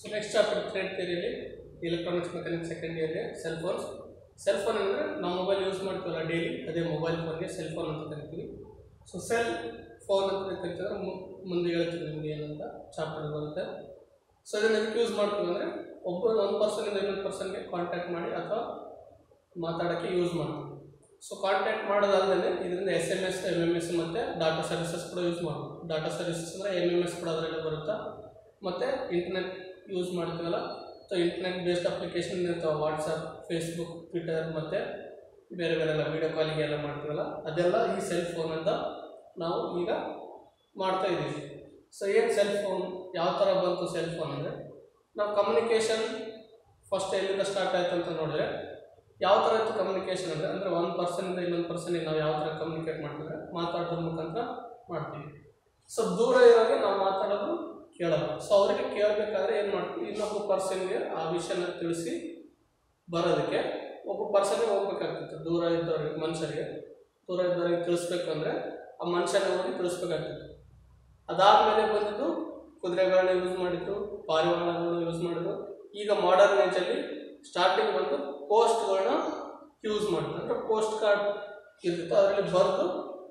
so next chapter thread ಥಿಯರಿಯಲ್ಲಿ electronics mechanics second ಇಯರ್ಗೆ cell phones cell phone ಅಂದರೆ ನಾವು ಮೊಬೈಲ್ ಯೂಸ್ ಮಾಡ್ತೀವಲ್ಲ ಡೈಲಿ ಅದೇ ಮೊಬೈಲ್ ಫೋನ್ಗೆ ಸೆಲ್ ಫೋನ್ ಅಂತ ಕರಿತೀವಿ ಸೊ ಸೆಲ್ ಫೋನ್ ಅಂತ ಕರಿತಾರೆ ಮುಂದೆ ಹೇಳ್ತೀವಿ ನಿಮಗೆ ಏನಂತ ಚಾಪ್ಟರ್ ಬರುತ್ತೆ ಸೊ ಇದನ್ನು ಎದಕ್ಕೆ ಯೂಸ್ ಮಾಡ್ತೀವಿ ಅಂದರೆ ಒಬ್ಬರು ಒಂದು ಪರ್ಸನಿಂದ ಇನ್ನೊಂದು ಪರ್ಸನ್ಗೆ ಕಾಂಟ್ಯಾಕ್ಟ್ ಮಾಡಿ ಅಥವಾ ಮಾತಾಡೋಕ್ಕೆ ಯೂಸ್ ಮಾಡ್ತೀವಿ ಸೊ ಕಾಂಟ್ಯಾಕ್ಟ್ ಮಾಡೋದಲ್ಲದೆ ಇದರಿಂದ S M S M M S ಮತ್ತು ಡಾಟಾ ಸರ್ವಿಸಸ್ ಕೂಡ ಯೂಸ್ ಮಾಡ್ಬೋದು ಡಾಟಾ ಸರ್ವಿಸಸ್ ಅಂದರೆ ಎಮ್ ಎಮ್ ಎಸ್ ಕೂಡ ಅದರಲ್ಲಿ ಬರುತ್ತಾ ಮತ್ತು ಇಂಟರ್ನೆಟ್ ಯೂಸ್ ಮಾಡ್ತೀವಲ್ಲ ಸೊ ಇಂಟರ್ನೆಟ್ ಬೇಸ್ಡ್ ಅಪ್ಲಿಕೇಶನ್ ಇರ್ತಾವೆ ವಾಟ್ಸಪ್ ಫೇಸ್ಬುಕ್ ಟ್ವಿಟರ್ ಮತ್ತು ಬೇರೆ ಬೇರೆ ಎಲ್ಲ ವೀಡಿಯೋ ಕಾಲಿಂಗ್ ಎಲ್ಲ ಮಾಡ್ತೀವಲ್ಲ ಅದೆಲ್ಲ ಈ ಸೆಲ್ ಫೋನಿಂದ ನಾವು ಈಗ ಮಾಡ್ತಾ ಇದ್ದೀವಿ ಸೊ ಏನು ಸೆಲ್ ಫೋನ್ ಯಾವ ಥರ ಬಂತು ಸೆಲ್ ಫೋನ್ ಅಂದರೆ ನಾವು ಕಮ್ಯುನಿಕೇಷನ್ ಫಸ್ಟ್ ಎಲ್ಲಿಂದ ಸ್ಟಾರ್ಟ್ ಆಯ್ತು ಅಂತ ನೋಡಿದ್ರೆ ಯಾವ ಥರ ಇತ್ತು ಕಮ್ಯುನಿಕೇಷನ್ ಅಂದರೆ ಅಂದರೆ ಒಂದು ಪರ್ಸನಿಂದ ಇನ್ನೊಂದು ಪರ್ಸನಿಗೆ ನಾವು ಯಾವ ಥರ ಕಮ್ಯುನಿಕೇಟ್ ಮಾಡ್ತಿದ್ರೆ ಮಾತಾಡೋದ್ರ ಮುಖಾಂತರ ಮಾಡ್ತೀವಿ ಸೊ ದೂರ ಇರೋರಿಗೆ ನಾವು ಮಾತಾಡೋದು ಕೇಳಲ್ಲ ಸೊ ಅವರಿಗೆ ಕೇಳಬೇಕಾದ್ರೆ ಏನು ಮಾಡ್ತೀವಿ ಇನ್ನೊಬ್ಬ ಪರ್ಸನ್ಗೆ ಆ ವಿಷಯನ ತಿಳಿಸಿ ಬರೋದಕ್ಕೆ ಒಬ್ಬ ಪರ್ಸನ್ಗೆ ಹೋಗ್ಬೇಕಾಗ್ತಿತ್ತು ದೂರ ಇದ್ದವ್ರಿಗೆ ಮನುಷ್ಯರಿಗೆ ದೂರ ಇದ್ದವ್ರಿಗೆ ತಿಳಿಸ್ಬೇಕಂದ್ರೆ ಆ ಮನುಷ್ಯನ ಹೋಗಿ ತಿಳಿಸ್ಬೇಕಾಗ್ತಿತ್ತು ಅದಾದಮೇಲೆ ಬಂದಿದ್ದು ಕುದುರೆಗಳನ್ನ ಯೂಸ್ ಮಾಡಿದ್ರು ಪಾರಿವಾಳಗಳನ್ನ ಯೂಸ್ ಮಾಡಿದ್ರು ಈಗ ಮಾಡರ್ನ್ ಏಜಲ್ಲಿ ಸ್ಟಾರ್ಟಿಂಗ್ ಬಂದು ಪೋಸ್ಟ್ಗಳನ್ನ ಯೂಸ್ ಮಾಡಿದ್ರು ಅಂದರೆ ಪೋಸ್ಟ್ ಕಾರ್ಡ್ ಇರ್ತಿತ್ತು ಅದರಲ್ಲಿ ಬರೆದು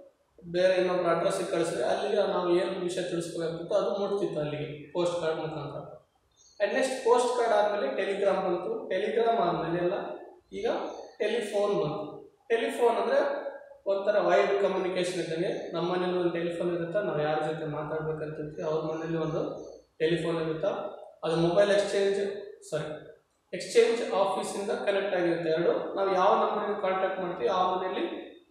ಬೇರೆ ಇನ್ನೊಬ್ರು ಅಡ್ರೆಸ್ಸಿಗೆ ಕಳಿಸಿದ್ರೆ ಅಲ್ಲಿಗೆ ನಾವು ಏನು ವಿಷಯ ತಿಳಿಸ್ಬೇಕಾಗ್ತಿತ್ತು ಅದು ಮುಟ್ತಿತ್ತು ಅಲ್ಲಿಗೆ ಪೋಸ್ಟ್ ಕಾರ್ಡ್ ಮುಖಾಂತರ ಆ್ಯಂಡ್ ನೆಕ್ಸ್ಟ್ ಪೋಸ್ಟ್ ಕಾರ್ಡ್ ಆದಮೇಲೆ ಟೆಲಿಗ್ರಾಮ್ ಬಂತು ಟೆಲಿಗ್ರಾಮ್ ಆದಮೇಲೆ ಎಲ್ಲ ಈಗ ಟೆಲಿಫೋನ್ ಬಂತು ಟೆಲಿಫೋನ್ ಅಂದರೆ ಒಂಥರ ವೈಡ್ ಕಮ್ಯುನಿಕೇಷನ್ ಇದ್ದಂಗೆ ನಮ್ಮ ಮನೇಲಿ ಒಂದು ಟೆಲಿಫೋನ್ ಇರುತ್ತೆ ನಾವು ಯಾರ ಜೊತೆ ಮಾತಾಡ್ಬೇಕಂತಿರ್ತೀವಿ ಅವ್ರ ಮನೇಲಿ ಒಂದು ಟೆಲಿಫೋನ್ ಇರುತ್ತೆ ಅದು ಮೊಬೈಲ್ ಎಕ್ಸ್ಚೇಂಜ್ ಸಾರಿ ಎಕ್ಸ್ಚೇಂಜ್ ಆಫೀಸಿಂದ ಕನೆಕ್ಟ್ ಆಗಿರುತ್ತೆ ಎರಡು ನಾವು ಯಾವ ನಂಬರಿಗೆ ಕಾಂಟ್ಯಾಕ್ಟ್ ಮಾಡ್ತೀವಿ ಆ ಮನೆಯಲ್ಲಿ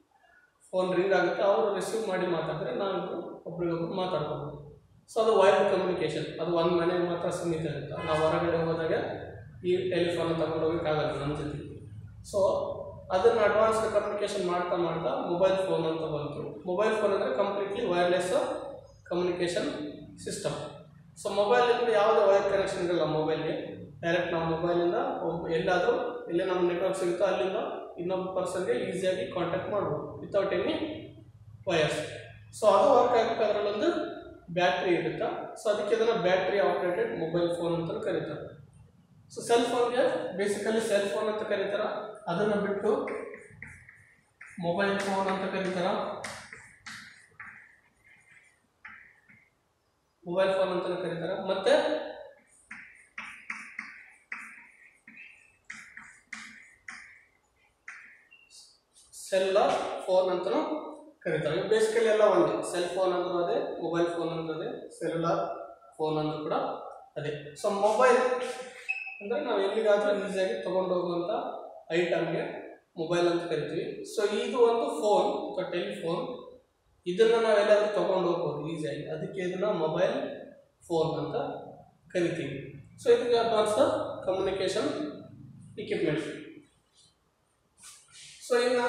ಫೋನ್ ರಿಂಗ್ ಆಗುತ್ತೆ ಅವರು ರಿಸೀವ್ ಮಾಡಿ ಮಾತಾಡಿದ್ರೆ ನಾವು ಒಬ್ರಿಗೊಬ್ರು ಮಾತಾಡ್ಬೋದು ಸೊ ಅದು ವೈರ್ಡ್ ಕಮ್ಯುನಿಕೇಷನ್ ಅದು ಒಂದು ಮನೆಗೆ ಮಾತ್ರ ಸೀಮಿತ ಇರುತ್ತೆ ನಾವು ಹೊರಗಡೆ ಹೋದಾಗ ಈ ಟೆಲಿಫೋನ್ ತಗೊಂಡು ಹೋಗೋಕ್ಕಾಗಲ್ಲ ನಮ್ಮ ಜೊತೆ ಸೊ ಅದನ್ನು ಅಡ್ವಾನ್ಸ್ ಕಮ್ಯುನಿಕೇಷನ್ ಮಾಡ್ತಾ ಮಾಡ್ತಾ ಮೊಬೈಲ್ ಫೋನ್ ಅಂತ ಬಂತು ಮೊಬೈಲ್ ಫೋನ್ ಅಂದರೆ completely wireless communication system so ಮೊಬೈಲಿಂದ ಯಾವುದೇ ವೈರ್ ಕನೆಕ್ಷನ್ ಇರಲ್ಲ ಮೊಬೈಲ್ಗೆ ಡೈರೆಕ್ಟ್ ನಾವು ಮೊಬೈಲಿಂದ ಒಬ್ಬ ಎಲ್ಲಾದರೂ ಎಲ್ಲೇ ನಮ್ಮ ನೆಟ್ವರ್ಕ್ ಸಿಗುತ್ತೋ ಅಲ್ಲಿಂದ ಇನ್ನೊಬ್ಬ ಪರ್ಸನ್ಗೆ ಈಸಿಯಾಗಿ ಕಾಂಟ್ಯಾಕ್ಟ್ ಮಾಡ್ಬೋದು ವಿತೌಟ್ ಎನಿ ವಯರ್ಸ್ ಸೊ ಅದು ವರ್ಕ್ ಆಗಕ್ಕೆ ಅದರಲ್ಲೊಂದು ಬ್ಯಾಟ್ರಿ ಇರುತ್ತೆ ಸೊ ಅದಕ್ಕೆ ಅದನ್ನು ಬ್ಯಾಟ್ರಿ ಆಪ್ರೇಟೆಡ್ ಮೊಬೈಲ್ ಫೋನ್ ಅಂತ ಕರೀತಾರೆ ಸೊ ಸೆಲ್ ಫೋನ್ಗೆ ಬೇಸಿಕಲಿ ಸೆಲ್ ಫೋನ್ ಅಂತ ಕರೀತಾರೆ ಅದನ್ನು ಬಿಟ್ಟು ಮೊಬೈಲ್ ಫೋನ್ ಅಂತ ಕರೀತಾರ ಮೊಬೈಲ್ ಫೋನ್ ಅಂತ ಕರೀತಾರೆ ಮತ್ತೆ ಸೆಲ್ಲರ್ ಫೋನ್ ಅಂತಲೂ ಕರೀತಾರೆ ಬೇಸಿಕಲಿ ಎಲ್ಲ ಒಂದೇ ಸೆಲ್ ಫೋನ್ ಅಂದ್ರೂ ಅದೇ ಮೊಬೈಲ್ ಫೋನ್ ಅಂದ್ರೆ ಅದೇ ಸೆಲ್ಯುಲಾರ್ ಫೋನ್ ಅಂದ್ರೂ ಕೂಡ ಅದೇ ಸೊ ಮೊಬೈಲ್ ಅಂದರೆ ನಾವು ಎಲ್ಲಿಗಾದರೂ ಈಸಿಯಾಗಿ ತೊಗೊಂಡು ಹೋಗುವಂಥ ಐಟಮ್ಗೆ ಮೊಬೈಲ್ ಅಂತ ಕರಿತೀವಿ ಸೊ ಇದು ಒಂದು ಫೋನ್ ಅಥವಾ ಟೆಲಿಫೋನ್ ಇದನ್ನು ನಾವೆಲ್ಲಾದ್ರೂ ತೊಗೊಂಡು ಹೋಗ್ಬೋದು ಈಸಿಯಾಗಿ ಅದಕ್ಕೆ ಇದನ್ನು ಮೊಬೈಲ್ ಫೋನ್ ಅಂತ ಕರಿತೀವಿ ಸೊ ಇದಕ್ಕೆ ಅಡ್ವಾನ್ಸ್ ಕಮ್ಯುನಿಕೇಷನ್ ಇಕ್ವಿಪ್ಮೆಂಟ್ಸ್ ಸೊ ಇನ್ನು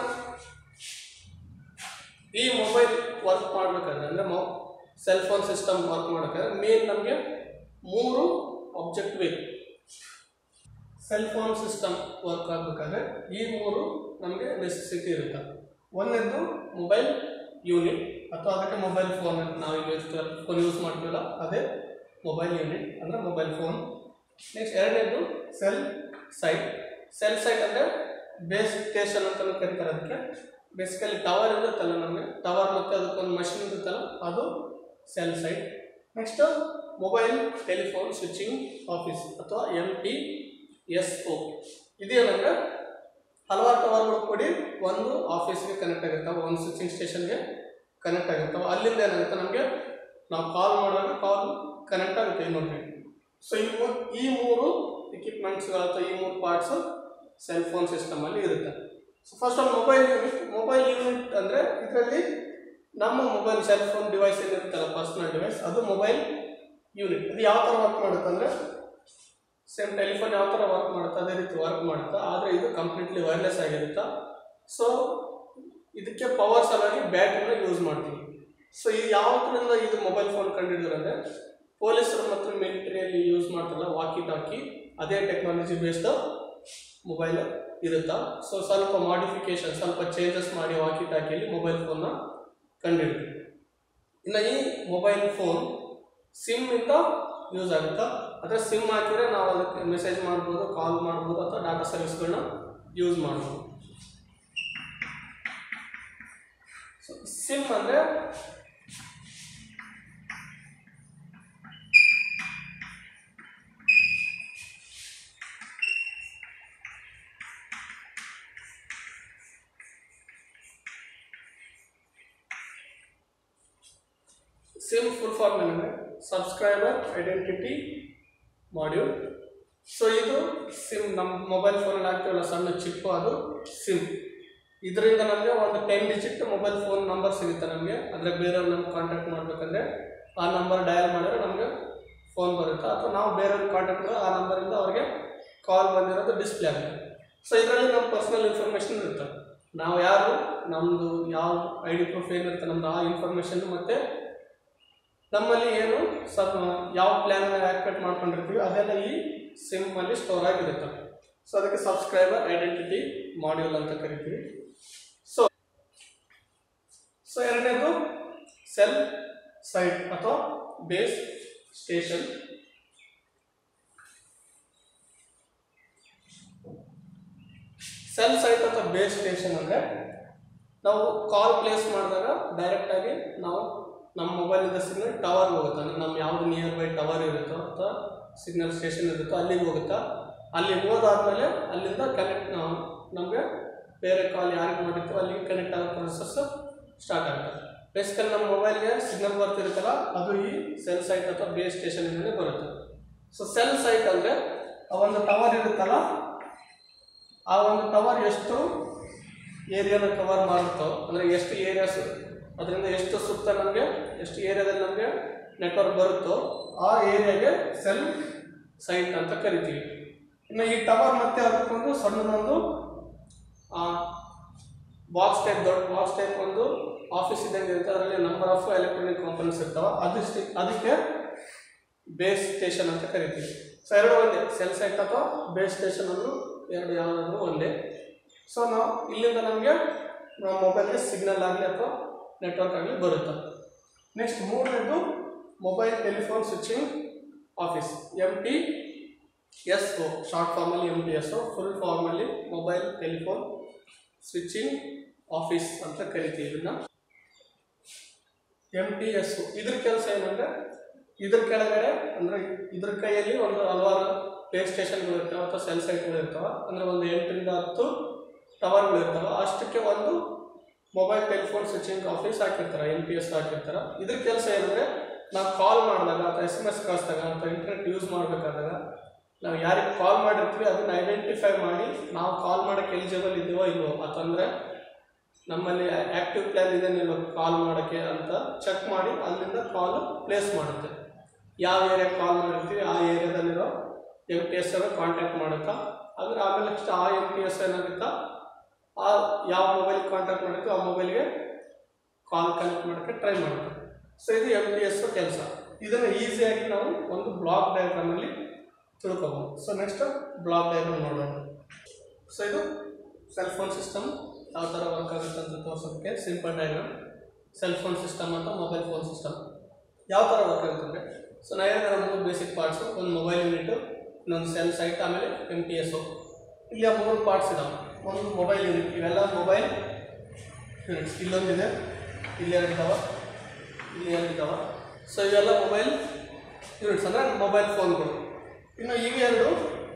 ಈ ಮೊಬೈಲ್ ವರ್ಕ್ ಮಾಡಬೇಕಾದ್ರೆ ಅಂದರೆ ಮೊ ಸೆಲ್ ಫೋನ್ ಸಿಸ್ಟಮ್ ವರ್ಕ್ ಮಾಡಬೇಕಾದ್ರೆ ಮೇನ್ ನಮಗೆ ಮೂರು ಆಬ್ಜೆಕ್ಟ್ ಬೇಕು ಸೆಲ್ ಫೋನ್ ಸಿಸ್ಟಮ್ ವರ್ಕ್ ಆಗಬೇಕಾದ್ರೆ ಈ ಮೂರು ನಮಗೆ ನೆಸೆಸಿಟಿ ಇರುತ್ತೆ ಒಂದನೇದು ಮೊಬೈಲ್ ಯೂನಿಟ್ ಅಥವಾ ಅದಕ್ಕೆ ಮೊಬೈಲ್ ಫೋನ್ ನಾವು ಈಗ ಫೋನ್ ಯೂಸ್ ಮಾಡ್ತೀವಲ್ಲ ಅದೇ ಮೊಬೈಲ್ ಯೂನಿಟ್ ಅಂದರೆ ಮೊಬೈಲ್ ಫೋನ್ ನೆಕ್ಸ್ಟ್ ಎರಡನೇದು ಸೆಲ್ ಸೈಟ್ ಸೆಲ್ ಸೈಟ್ ಅಂದರೆ ಬೇಸ್ ಸ್ಟೇಷನ್ ಅಂತಲೂ ಕರೀತಾರೆ ಅದಕ್ಕೆ ಬೇಸಿಕಲಿ ಟವರ್ ಇರುತ್ತಲ್ಲ ನಮಗೆ ಟವರ್ ಮತ್ತು ಅದಕ್ಕೊಂದು ಮಷಿನ್ ಇರುತ್ತಲ್ಲ ಅದು cell site next mobile telephone switching office ಅಥವಾ ಎಮ್ ಟಿ ಎಸ್ ಒ ಇದೇನಂದ್ರೆ ಹಲವಾರು ಟವರ್ಗಳು ಕೂಡಿ ಒಂದು ಆಫೀಸ್ಗೆ ಕನೆಕ್ಟ್ ಆಗಿರ್ತಾವೆ ಒಂದು ಸ್ವಿಚಿಂಗ್ ಸ್ಟೇಷನ್ಗೆ ಕನೆಕ್ಟ್ ಆಗಿರ್ತಾವೆ ಅಲ್ಲಿಂದ ಏನಾಗುತ್ತೆ ನಮಗೆ ನಾವು ಕಾಲ್ ಮಾಡುವಾಗ ಕಾಲ್ ಕನೆಕ್ಟ್ ಆಗುತ್ತೆ ಇನ್ನೊಂದು ಸೊ ಈ ಮೂರು ಈ ಮೂರು ಎಕ್ವಿಪ್ಮೆಂಟ್ಸ್ಗಳು ಅಥವಾ ಈ ಮೂರು ಪಾರ್ಟ್ಸು ಸೆಲ್ ಫೋನ್ ಸಿಸ್ಟಮಲ್ಲಿ ಇರುತ್ತೆ so first of mobile unit mobile unit ಅಂದರೆ ಇದರಲ್ಲಿ ನಮ್ಮ ಮೊಬೈಲ್ ಸೆಲ್ ಫೋನ್ ಡಿವೈಸ್ ಏನಿರುತ್ತಲ್ಲ ಪರ್ಸ್ನಲ್ ಡಿವೈಸ್ ಅದು ಮೊಬೈಲ್ ಯೂನಿಟ್ ಅದು ಯಾವ ಥರ ವರ್ಕ್ ಮಾಡುತ್ತೆ ಅಂದರೆ ಸೇಮ್ ಟೆಲಿಫೋನ್ ಯಾವ ಥರ ವರ್ಕ್ ಮಾಡುತ್ತೆ ಅದೇ ರೀತಿ ವರ್ಕ್ ಮಾಡುತ್ತೆ ಆದರೆ ಇದು ಕಂಪ್ಲೀಟ್ಲಿ ವೈರ್ಲೆಸ್ ಆಗಿರುತ್ತೆ ಸೊ ಇದಕ್ಕೆ ಪವರ್ ಸಲುವಾಗಿ ಬ್ಯಾಟ್ರಿನ ಯೂಸ್ ಮಾಡ್ತೀವಿ ಸೊ ಇದು ಯಾವ್ದ್ರಿಂದ ಇದು ಮೊಬೈಲ್ ಫೋನ್ ಕಂಡುಹಿಡಿದ್ರು ಅಂದರೆ ಪೊಲೀಸರು ಮತ್ತು ಮಿಲಿಟರಿಯಲ್ಲಿ ಯೂಸ್ ಮಾಡ್ತಾರಲ್ಲ ವಾಕಿ ಟಾಕಿ ಅದೇ ಟೆಕ್ನಾಲಜಿ ಬೇಸ್ಡ್ ಮೊಬೈಲ್ ಇರುತ್ತಾ ಸೊ ಸ್ವಲ್ಪ ಮಾಡಿಫಿಕೇಶನ್ ಸ್ವಲ್ಪ ಚೇಂಜಸ್ ಮಾಡಿ ವಾಕಿ ಟಾಕಿಯಲ್ಲಿ ಮೊಬೈಲ್ ಫೋನ್ನ ಕಂಡುಹಿಡಿದ್ರು ಇನ್ನು ಈ ಮೊಬೈಲ್ ಫೋನ್ ಸಿಮ್ಮಿಂದ ಯೂಸ್ ಆಗುತ್ತಾ ಅಥವಾ ಸಿಮ್ ಹಾಕಿದ್ರೆ ನಾವು ಅದಕ್ಕೆ ಮೆಸೇಜ್ ಮಾಡ್ಬೋದು ಕಾಲ್ ಮಾಡ್ಬೋದು ಅಥವಾ ಡಾಟಾ ಸರ್ವಿಸ್ಗಳನ್ನ ಯೂಸ್ ಮಾಡ್ಬೋದು ಸೊ ಸಿಮ್ ಅಂದರೆ ಸಿಮ್ ಫುಲ್ ಫಾರ್ಮ್ ಏನಂದರೆ ಸಬ್ಸ್ಕ್ರೈಬರ್ ಐಡೆಂಟಿಟಿ ಮಾಡ್ಯೂಲ್ ಸೊ ಇದು ಸಿಮ್ ನಮ್ಮ ಮೊಬೈಲ್ ಫೋನಲ್ಲಿ ಹಾಕ್ತೀವಲ್ಲ ಸಣ್ಣ ಚಿಪ್ಪು ಅದು ಸಿಮ್ ಇದರಿಂದ ನಮಗೆ ಒಂದು ten digit mobile phone number ಸಿಗುತ್ತೆ ನಮಗೆ ಅಂದರೆ ಬೇರೆಯವ್ರು ನಮ್ಗೆ ಕಾಂಟ್ಯಾಕ್ಟ್ ಮಾಡಬೇಕಂದ್ರೆ ಆ ನಂಬರ್ ಡಯಲ್ ಮಾಡಿದ್ರೆ ನಮಗೆ ಫೋನ್ ಬರುತ್ತೆ ಅಥವಾ ನಾವು ಬೇರೆಯವ್ರಿಗೆ ಕಾಂಟ್ಯಾಕ್ಟ್ ಮಾಡಿದ್ರೆ ಆ ನಂಬರಿಂದ ಅವ್ರಿಗೆ ಕಾಲ್ ಬಂದಿರೋದು ಡಿಸ್ಪ್ಲೇ ಆಗುತ್ತೆ ಸೊ ಇದರಲ್ಲಿ ನಮ್ಮ ಪರ್ಸ್ನಲ್ ಇನ್ಫಾರ್ಮೇಷನ್ ಇರುತ್ತೆ ನಾವು ಯಾರು ನಮ್ಮದು ಯಾವ ಐ ಡಿ ಪ್ರೂಫ್ ಏನಿರುತ್ತೆ ನಮ್ದು ಆ ಇನ್ಫಾರ್ಮೇಷನ್ ಮತ್ತು ನಮ್ಮಲ್ಲಿ ಏನು ಸಬ್ ಯಾವ ಪ್ಲ್ಯಾನ್ ಆ್ಯಕ್ಟಿವೇಟ್ ಮಾಡ್ಕೊಂಡಿರ್ತೀವಿ ಅದೆಲ್ಲ ಈ ಸಿಮ್ಮಲ್ಲಿ ಸ್ಟೋರ್ ಆಗಿರುತ್ತೆ ಸೊ ಅದಕ್ಕೆ ಸಬ್ಸ್ಕ್ರೈಬರ್ ಐಡೆಂಟಿಟಿ ಮಾಡ್ಯೂಲ್ ಅಂತ ಕರಿತೀವಿ ಸೊ ಸೊ ಎರಡನೇದು ಸೆಲ್ ಸೈಟ್ ಅಥವಾ ಬೇಸ್ ಸ್ಟೇಷನ್ ಸೆಲ್ ಸೈಟ್ ಅಥವಾ ಬೇಸ್ ಸ್ಟೇಷನ್ ಅಂದರೆ ನಾವು ಕಾಲ್ ಪ್ಲೇಸ್ ಮಾಡಿದಾಗ ಡೈರೆಕ್ಟಾಗಿ ನಾವು ನಮ್ಮ ಮೊಬೈಲಿಂದ ಸಿಗ್ನಲ್ ಟವರ್ ಹೋಗುತ್ತೆ ಅಂದ್ರೆ ನಮ್ಮ ಯಾವುದು ನಿಯರ್ ಬೈ ಟವರ್ ಇರುತ್ತೋ ಅಥವಾ ಸಿಗ್ನಲ್ ಸ್ಟೇಷನ್ ಇರುತ್ತೋ ಅಲ್ಲಿಗೆ ಹೋಗುತ್ತಾ ಅಲ್ಲಿ ಹೋದಾದ್ಮೇಲೆ ಅಲ್ಲಿಂದ ಕನೆಕ್ಟ್ ನಾವು ನಮಗೆ ಬೇರೆ ಕಾಲ್ ಯಾರಿಗೆ ಮಾಡಿರ್ತೀವೋ ಅಲ್ಲಿಗೆ ಕನೆಕ್ಟ್ ಆಗೋ ಪ್ರೊಸೆಸ್ ಸ್ಟಾರ್ಟ್ ಆಗುತ್ತೆ ಬೇಸಿಕಲಿ ನಮ್ಮ ಮೊಬೈಲ್ಗೆ ಸಿಗ್ನಲ್ ಬರ್ತಿರುತ್ತಲ್ಲ ಅದು ಈ ಸೆಲ್ ಸೈಟ್ ಅಥವಾ ಬೇಸ್ ಸ್ಟೇಷನಿಂದಲೇ ಬರುತ್ತೆ ಸೊ ಸೆಲ್ ಸೈಟ್ ಅಂದರೆ ಆ ಒಂದು ಟವರ್ ಇರುತ್ತಲ್ಲ ಆ ಒಂದು ಟವರ್ ಎಷ್ಟು ಏರಿಯಾನ ಕವರ್ ಮಾಡುತ್ತೋ ಅಂದರೆ ಎಷ್ಟು ಏರಿಯಾಸ್ ಅದರಿಂದ ಎಷ್ಟು ಸುತ್ತ ನಮಗೆ ಎಷ್ಟು ಏರಿಯಾದಲ್ಲಿ ನಮಗೆ ನೆಟ್ವರ್ಕ್ ಬರುತ್ತೋ ಆ ಏರಿಯಾಗೆ ಸೆಲ್ ಸೈಟ್ ಅಂತ ಕರಿತೀವಿ ಇನ್ನು ಈ ಟವರ್ ಮತ್ತೆ ಅದಕ್ಕೊಂದು ಸಣ್ಣದೊಂದು ಬಾಕ್ಸ್ ಟೈಪ್ ದೊಡ್ಡ ಬಾಕ್ಸ್ ಟೈಪ್ ಒಂದು ಆಫೀಸ್ ಇದ್ದಂಗೆ ಇರುತ್ತೆ ಅದರಲ್ಲಿ ನಂಬರ್ ಆಫ್ ಎಲೆಕ್ಟ್ರಾನಿಕ್ ಕಾಂಪೊನೆಂಟ್ಸ್ ಇರ್ತಾವೆ ಅದಕ್ಕೆ ಅದಕ್ಕೆ ಬೇಸ್ ಸ್ಟೇಷನ್ ಅಂತ ಕರಿತೀವಿ ಸೊ ಎರಡು ಒಂದೇ ಸೆಲ್ ಸೈಟ್ ಅಥವಾ ಬೇಸ್ ಸ್ಟೇಷನ್ ಅಂದರೂ ಎರಡು ಯಾವುದಾದ್ರೂ ಒಂದೇ ಸೊ ನಾವು ಇಲ್ಲಿಂದ ನಮಗೆ ನಮ್ಮ ಮೊಬೈಲ್ಗೆ ಸಿಗ್ನಲ್ ಆಗಲಿ ಅಥವಾ ನೆಟ್ವರ್ಕ್ ಆಗಲಿ ಬರುತ್ತೆ ನೆಕ್ಸ್ಟ್ ಮೂರನೇದು mobile telephone switching office M T S O short ಫಾರ್ಮಲ್ಲಿ M T S O full ಫಾರ್ಮಲ್ಲಿ ಮೊಬೈಲ್ ಟೆಲಿಫೋನ್ ಸ್ವಿಚಿಂಗ್ ಆಫೀಸ್ ಅಂತ ಕರಿತೀವಿ ಇದನ್ನು ಎಮ್ ಟಿ ಎಸ್ ಇದ್ರ ಕೆಲಸ ಏನಂದರೆ ಇದ್ರ ಕೆಳಗಡೆ ಅಂದರೆ ಇದ್ರ ಕೈಯಲ್ಲಿ ಒಂದು ಹಲವಾರು ಪ್ಲೇ ಸ್ಟೇಷನ್ಗಳು ಇರ್ತಾವೆ ಅಥವಾ ಸೆಲ್ ಸೈಟ್ಗಳು ಇರ್ತಾವೆ ಅಂದರೆ ಒಂದು ಎಂಟರಿಂದ ಹತ್ತು ಟವರ್ಗಳು ಇರ್ತಾವೆ ಅಷ್ಟಕ್ಕೆ ಒಂದು ಮೊಬೈಲ್ ಟೆಲಿಫೋನ್ ಸ್ವಿಚಿಂಗ್ ಆಫೀಸ್ ಹಾಕಿರ್ತಾರೆ ಎಮ್ ಟಿ ಎಸ್ ಹಾಕಿರ್ತಾರೆ ಇದ್ರ ಕೆಲಸ ಏನಂದರೆ ನಾವು ಕಾಲ್ ಮಾಡಿದಾಗ ಅಥವಾ ಎಸ್ ಎಮ್ ಎಸ್ ಕಳಿಸಿದಾಗ ಅಥವಾ ಇಂಟರ್ನೆಟ್ ಯೂಸ್ ಮಾಡಬೇಕಾದಾಗ ನಾವು ಯಾರಿಗೆ ಕಾಲ್ ಮಾಡಿರ್ತೀವಿ ಅದನ್ನ ಐಡೆಂಟಿಫೈ ಮಾಡಿ ನಾವು ಕಾಲ್ ಮಾಡೋಕ್ಕೆ ಎಲಿಜಿಬಲ್ ಇದೀವೋ ಇಲ್ವೋ ಅಂತಂದರೆ ನಮ್ಮಲ್ಲಿ ಆ್ಯಕ್ಟಿವ್ ಪ್ಲ್ಯಾನ್ ಇದೆ ನೀವು ಕಾಲ್ ಮಾಡೋಕ್ಕೆ ಅಂತ ಚೆಕ್ ಮಾಡಿ ಅಲ್ಲಿಂದ ಕಾಲ್ ಪ್ಲೇಸ್ ಮಾಡುತ್ತೆ ಯಾವ ಏರಿಯಾಗೆ ಕಾಲ್ ಮಾಡಿರ್ತೀವಿ ಆ ಏರಿಯಾದಲ್ಲಿರೋ ಎಮ್ ಟಿ ಎಸ್ ಕಾಂಟ್ಯಾಕ್ಟ್ ಮಾಡುತ್ತಾ ಅಂದರೆ ಆಮೇಲೆ ನೆಕ್ಸ್ಟ್ ಆ ಎಮ್ ಟಿ ಎಸ್ ಏನಾಗುತ್ತಾ ಆ ಯಾವ ಮೊಬೈಲ್ ಕಾಂಟ್ಯಾಕ್ಟ್ ಮಾಡಿರ್ತೀವಿ ಆ ಮೊಬೈಲ್ಗೆ ಕಾಲ್ ಕನೆಕ್ಟ್ ಮಾಡೋಕ್ಕೆ ಟ್ರೈ ಮಾಡುತ್ತೆ ಸೊ ಇದು ಎಮ್ ಟಿ ಎಸ್ ಕೆಲಸ ಇದನ್ನು ಈಸಿಯಾಗಿ ನಾವು ಒಂದು ಬ್ಲಾಕ್ ಡಯಾಗ್ರಾಮಲ್ಲಿ ತಿಳ್ಕೊಬೋದು ಸೊ ನೆಕ್ಸ್ಟ್ ಬ್ಲಾಕ್ ಡಯಾಗ್ರಾಮ್ ನೋಡೋಣ ಸೊ ಇದು ಸೆಲ್ ಫೋನ್ ಸಿಸ್ಟಮ್ ಯಾವ ಥರ ವರ್ಕ್ ಆಗುತ್ತೆ ಅಂತ ತೋರಿಸೋದಕ್ಕೆ simple diagram cell phone system ಅಂತ ಮೊಬೈಲ್ ಫೋನ್ ಸಿಸ್ಟಮ್ ಯಾವ ಥರ ವರ್ಕ್ ಆಗುತ್ತೆ ಅಂದರೆ ಸೊ ನಾ ಹೇಳಿದ್ರೆ ಮೂರು ಬೇಸಿಕ್ ಪಾರ್ಟ್ಸು ಒಂದು ಮೊಬೈಲ್ ಯೂನಿಟು ಇನ್ನೊಂದು ಸೆಲ್ ಸೈಟ್ ಆಮೇಲೆ ಎಮ್ ಟಿ ಎಸ್ಸು ಇಲ್ಲಿ ಆ ಮೂರು ಪಾರ್ಟ್ಸ್ ಇದಾವೆ ಒಂದು ಮೊಬೈಲ್ ಯೂನಿಟ್ ಇವೆಲ್ಲ ಮೊಬೈಲ್ ಯೂನಿಟ್ಸ್ ಇಲ್ಲೊಂದಿದೆ ಇಲ್ಲಿ ಎರಡು ಇದಾವೆ ಇಲ್ಲಿ ಎರಡು ಇದಾವೆ ಸೊ ಇವೆಲ್ಲ ಮೊಬೈಲ್ ಯೂನಿಟ್ಸ್ ಅಂದರೆ ಮೊಬೈಲ್ ಫೋನ್ಗಳು ಇನ್ನು ಇವೆರಡು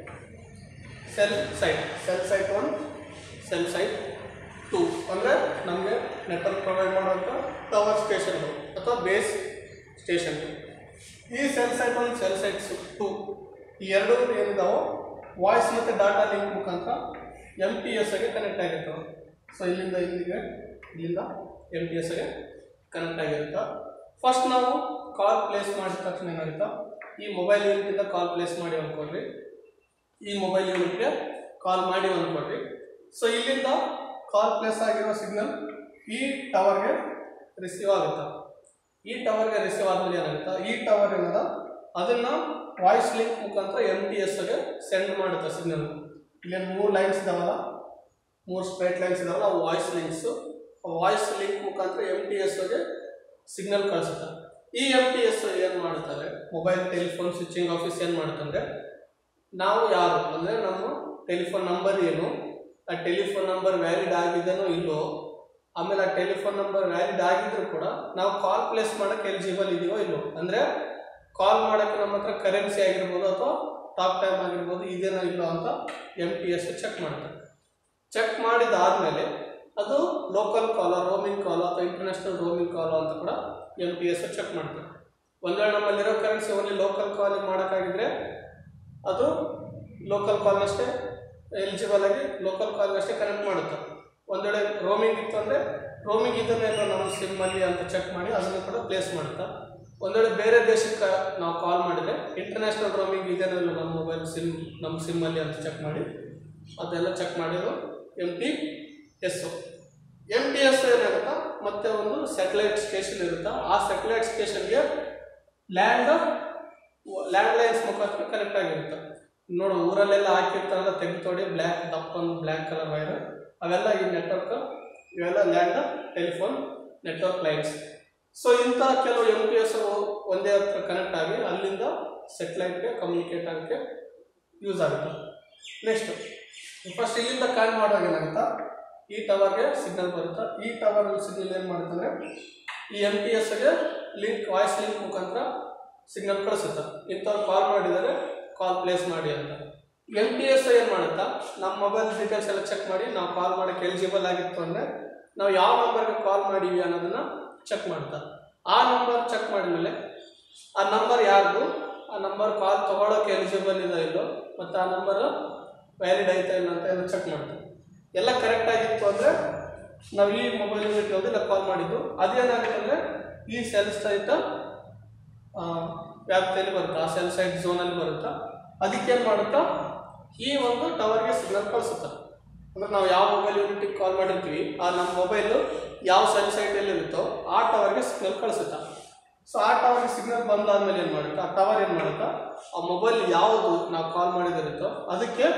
cell site cell site one cell site two ಅಂದರೆ ನಮಗೆ ನೆಟ್ವರ್ಕ್ ಪ್ರೊವೈಡ್ ಮಾಡುವಂಥ ಟವರ್ ಸ್ಟೇಷನ್ಗಳು ಅಥವಾ ಬೇಸ್ ಸ್ಟೇಷನ್ಗಳು ಈ cell site one cell site two ಈ ಎರಡು ಏನಿದಾವೋ ವಾಯ್ಸ್ ಮತ್ತು ಡಾಟಾ ಲಿಂಕ್ ಮುಖಾಂತರ ಎಮ್ ಟಿ ಎಸ್ಗೆ ಕನೆಕ್ಟ್ ಆಗಿರ್ತವೆ ಸೊ ಇಲ್ಲಿಂದ ಇಲ್ಲಿಗೆ ಇಲ್ಲಿಂದ ಎಮ್ ಟಿ ಎಸ್ಗೆ ಕನೆಕ್ಟ್ ಆಗಿರುತ್ತೆ ಫಸ್ಟ್ ನಾವು ಕಾಲ್ ಪ್ಲೇಸ್ ಮಾಡಿದ ತಕ್ಷಣ ಏನಾಗುತ್ತಾ ಈ ಮೊಬೈಲ್ ಯೂನಿಟಿಂದ ಕಾಲ್ ಪ್ಲೇಸ್ ಮಾಡಿ ಅಂದ್ಕೊಳ್ರಿ ಈ ಮೊಬೈಲ್ ಯೂನಿಟ್ಗೆ ಕಾಲ್ ಮಾಡಿ ಅಂದ್ಕೊಳ್ರಿ ಸೊ ಇಲ್ಲಿಂದ ಕಾಲ್ ಪ್ಲೇಸ್ ಆಗಿರೋ ಸಿಗ್ನಲ್ ಈ ಟವರ್ಗೆ ರಿಸೀವ್ ಆಗುತ್ತೆ ಈ ಟವರ್ಗೆ ರಿಸೀವ್ ಆದ್ಮೇಲೆ ಏನಾಗುತ್ತೆ ಈ ಟವರ್ ಏನದ ಅದನ್ನು ವಾಯ್ಸ್ ಲಿಂಕ್ ಮುಖಾಂತರ ಎಮ್ ಟಿ ಎಸ್ಗೆ ಸೆಂಡ್ ಮಾಡುತ್ತೆ ಸಿಗ್ನಲ್ ಇಲ್ಲಿ ಮೂರು ಲೈನ್ಸ್ ಇದಾವಲ್ಲ ಮೂರು ಸ್ಟ್ರೈಟ್ ಲೈನ್ಸ್ ಇದಾವಲ್ಲ ಅವು ವಾಯ್ಸ್ ಲಿಂಕ್ಸು ಆ ವಾಯ್ಸ್ ಲಿಂಕ್ ಮುಖಾಂತರ ಎಮ್ ಟಿ ಎಸ್ಗೆ ಸಿಗ್ನಲ್ ಕಳಿಸುತ್ತೆ ಈ ಎಮ್ ಟಿ ಎಸ್ ಏನು ಮಾಡುತ್ತಾರೆ ಮೊಬೈಲ್ ಟೆಲಿಫೋನ್ ಸ್ವಿಚಿಂಗ್ ಆಫೀಸ್ ಏನು ಮಾಡುತ್ತಂದ್ರೆ ನಾವು ಯಾರು ಅಂದರೆ ನಮ್ಮ ಟೆಲಿಫೋನ್ ನಂಬರ್ ಏನು ಆ ಟೆಲಿಫೋನ್ ನಂಬರ್ ವ್ಯಾಲಿಡ್ ಆಗಿದೆನೋ ಇಲ್ಲೋ ಆಮೇಲೆ ಆ ಟೆಲಿಫೋನ್ ನಂಬರ್ ವ್ಯಾಲಿಡ್ ಆಗಿದ್ರು ಕೂಡ ನಾವು ಕಾಲ್ ಪ್ಲೇಸ್ ಮಾಡೋಕ್ಕೆ ಎಲಿಜಿಬಲ್ ಇದೆಯೋ ಇಲ್ಲೋ ಅಂದರೆ ಕಾಲ್ ಮಾಡೋಕ್ಕೆ ನಮ್ಮ ಹತ್ರ ಕರೆನ್ಸಿ ಆಗಿರ್ಬೋದು ಅಥವಾ ಟಾಕ್ ಟೈಮ್ ಆಗಿರ್ಬೋದು ಇದೇನೋ ಇಲ್ಲೋ ಅಂತ ಎಮ್ ಟಿ ಎಸ್ ಚೆಕ್ ಮಾಡ್ತಾರೆ ಚೆಕ್ ಮಾಡಿದಾದ್ಮೇಲೆ ಅದು ಲೋಕಲ್ ಕಾಲ ರೋಮಿಂಗ್ ಕಾಲ್ ಅಥವಾ ಇಂಟರ್ನ್ಯಾಷನಲ್ ರೋಮಿಂಗ್ ಕಾಲ್ ಅಂತ ಕೂಡ ಎಮ್ ಟಿ ಎಸ್ ಚೆಕ್ ಮಾಡ್ತಾರೆ ಒಂದು ವೇಳೆ ನಮ್ಮಲ್ಲಿರೋ ಕರೆನ್ಸಿ ಓನ್ಲಿ ಲೋಕಲ್ ಕಾಲಿಂಗ್ ಮಾಡೋಕ್ಕಾಗಿದ್ರೆ ಅದು ಲೋಕಲ್ ಕಾಲ್ನಷ್ಟೇ ಎಲಿಜಿಬಲ್ ಆಗಿ ಲೋಕಲ್ ಕಾಲ್ಗಷ್ಟೇ ಕನೆಕ್ಟ್ ಮಾಡುತ್ತೆ ಒಂದು ವೇಳೆ ರೋಮಿಂಗ್ ಇತ್ತು ಅಂದರೆ ರೋಮಿಂಗ್ ಇದನ್ನೆಲ್ಲ ನಮ್ಮ ಸಿಮ್ಮಲ್ಲಿ ಅಂತ ಚೆಕ್ ಮಾಡಿ ಅದನ್ನು ಕೂಡ ಪ್ಲೇಸ್ ಮಾಡುತ್ತಾ ಒಂದು ವೇಳೆ ಬೇರೆ ದೇಶಕ್ಕೆ ನಾವು ಕಾಲ್ ಮಾಡಿದರೆ ಇಂಟರ್ನ್ಯಾಷನಲ್ ರೋಮಿಂಗ್ ಇದೇನೋ ಇಲ್ಲ ನಮ್ಮ ಮೊಬೈಲ್ ಸಿಮ್ ನಮ್ಮ ಸಿಮ್ಮಲ್ಲಿ ಅಂತ ಚೆಕ್ ಮಾಡಿ ಅದೆಲ್ಲ ಚೆಕ್ ಮಾಡಿರೋ M T S M T S ಏನಾಗುತ್ತಾ ಮತ್ತೆ ಒಂದು ಸ್ಯಾಟಲೈಟ್ ಸ್ಟೇಷನ್ ಇರುತ್ತಾ ಆ ಸ್ಯಾಟಲೈಟ್ ಸ್ಟೇಷನ್ಗೆ ಲ್ಯಾಂಡ್ ಲ್ಯಾಂಡ್ ಲೈನ್ಸ್ ಮುಖಾಂತರ ಕನೆಕ್ಟ್ ಆಗಿರುತ್ತೆ ನೋಡು ಊರಲ್ಲೆಲ್ಲ ಹಾಕಿರ್ತಾರಲ್ಲ ತೆಗೆದು ತೊಡಿ ಬ್ಲ್ಯಾಕ್ ದಪ್ಪೊಂದು ಬ್ಲ್ಯಾಕ್ ಕಲರ್ ವೈರ್ ಅವೆಲ್ಲ ಈ ನೆಟ್ವರ್ಕ್ ಇವೆಲ್ಲ land telephone network lines so ಇಂಥ ಕೆಲವು ಎಮ್ ಪಿ ಎಸ್ ಒಂದೇ ಹತ್ರ ಕನೆಕ್ಟ್ ಆಗಿ ಅಲ್ಲಿಂದ ಸೆಟ್ಲೈಟ್ಗೆ ಕಮ್ಯುನಿಕೇಟ್ ಆಗೋಕ್ಕೆ ಯೂಸ್ ಆಗುತ್ತೆ ನೆಕ್ಸ್ಟ್ ಫಸ್ಟ್ ಇಲ್ಲಿಂದ ಕಾಲ್ ಮಾಡುವಾಗ ಏನಾಗುತ್ತಾ ಈ ಟವರ್ಗೆ ಸಿಗ್ನಲ್ ಬರುತ್ತೆ ಈ ಟವರ್ ಸಿಗ್ನಲ್ ಏನು ಮಾಡುತ್ತಂದ್ರೆ ಈ ಎಮ್ ಟಿ ಎಸ್ಗೆ ಲಿಂಕ್ ವಾಯ್ಸ್ ಲಿಂಕ್ ಮುಖಾಂತರ ಸಿಗ್ನಲ್ ಕಳಿಸುತ್ತೆ ಇಂಥವ್ರು ಕಾಲ್ ಮಾಡಿದರೆ ಕಾಲ್ ಪ್ಲೇಸ್ ಮಾಡಿ ಅಂತ ಎಮ್ ಟಿ ಎಸ್ ಏನು ಮಾಡುತ್ತಾ ನಮ್ಮ ಮೊಬೈಲ್ ಡೀಟೇಲ್ಸ್ ಎಲ್ಲ ಚೆಕ್ ಮಾಡಿ ನಾವು ಕಾಲ್ ಮಾಡೋಕ್ಕೆ ಎಲಿಜಿಬಲ್ ಆಗಿತ್ತು ಅಂದರೆ ನಾವು ಯಾವ ನಂಬರ್ಗೆ ಕಾಲ್ ಮಾಡೀವಿ ಅನ್ನೋದನ್ನ ಚೆಕ್ ಮಾಡ್ತಾ ಆ ನಂಬರ್ ಚೆಕ್ ಮಾಡಿದ್ಮೇಲೆ ಆ ನಂಬರ್ ಯಾರ್ದು ಆ ನಂಬರ್ ಕಾಲ್ ತೊಗೊಳೋಕೆ ಎಲಿಜಿಬಲ್ ಇದೋ ಇಲ್ಲೋ ಮತ್ತು ಆ ನಂಬರ್ ವ್ಯಾಲಿಡ್ ಐತಾ ಇಲ್ಲ ಅಂತ ಎಲ್ಲ ಚೆಕ್ ಮಾಡ್ತೀವಿ ಎಲ್ಲ ಕರೆಕ್ಟ್ ಆಗಿತ್ತು ಅಂದರೆ ನಾವು ಈ ಮೊಬೈಲ್ ಯೂನಿಟ್ ಇಲ್ಲ ಕಾಲ್ ಮಾಡಿದ್ದು ಅದೇನಾಗುತ್ತೆ ಅಂದರೆ ಈ ಸೆಲ್ ಸಹಿತ ಆ, ವ್ಯಾಪ್ತಿಯಲ್ಲಿ ಬರುತ್ತೆ ಆ ಸೆಲ್ ಸೈಟ್ ಝೋನಲ್ಲಿ ಬರುತ್ತಾ ಅದಕ್ಕೇನು ಮಾಡುತ್ತಾ ಈ ಒಂದು ಟವರ್ಗೆ ಸಿಗ್ನಲ್ ಕಳಿಸುತ್ತೆ ಅಂದ್ರೆ ನಾವು ಯಾವ ಮೊಬೈಲ್ ಯೂನಿಟಿಗೆ ಕಾಲ್ ಮಾಡಿರ್ತೀವಿ ಆ ನಮ್ಮ ಮೊಬೈಲು ಯಾವ ಸೆಲ್ ಸೈಟಲ್ಲಿ ಇರುತ್ತೋ ಆ ಟವರ್ಗೆ ಸಿಗ್ನಲ್ ಕಳಿಸುತ್ತಾ ಸೊ ಆ ಟವರ್ಗೆ ಸಿಗ್ನಲ್ ಬಂದಾದ್ಮೇಲೆ ಏನು ಮಾಡುತ್ತಾ ಆ ಟವರ್ ಏನು ಮಾಡುತ್ತಾ ಆ ಮೊಬೈಲ್ ಯಾವುದು ನಾವು ಕಾಲ್ ಮಾಡಿದಿರುತ್ತೋ ಅದಕ್ಕೆ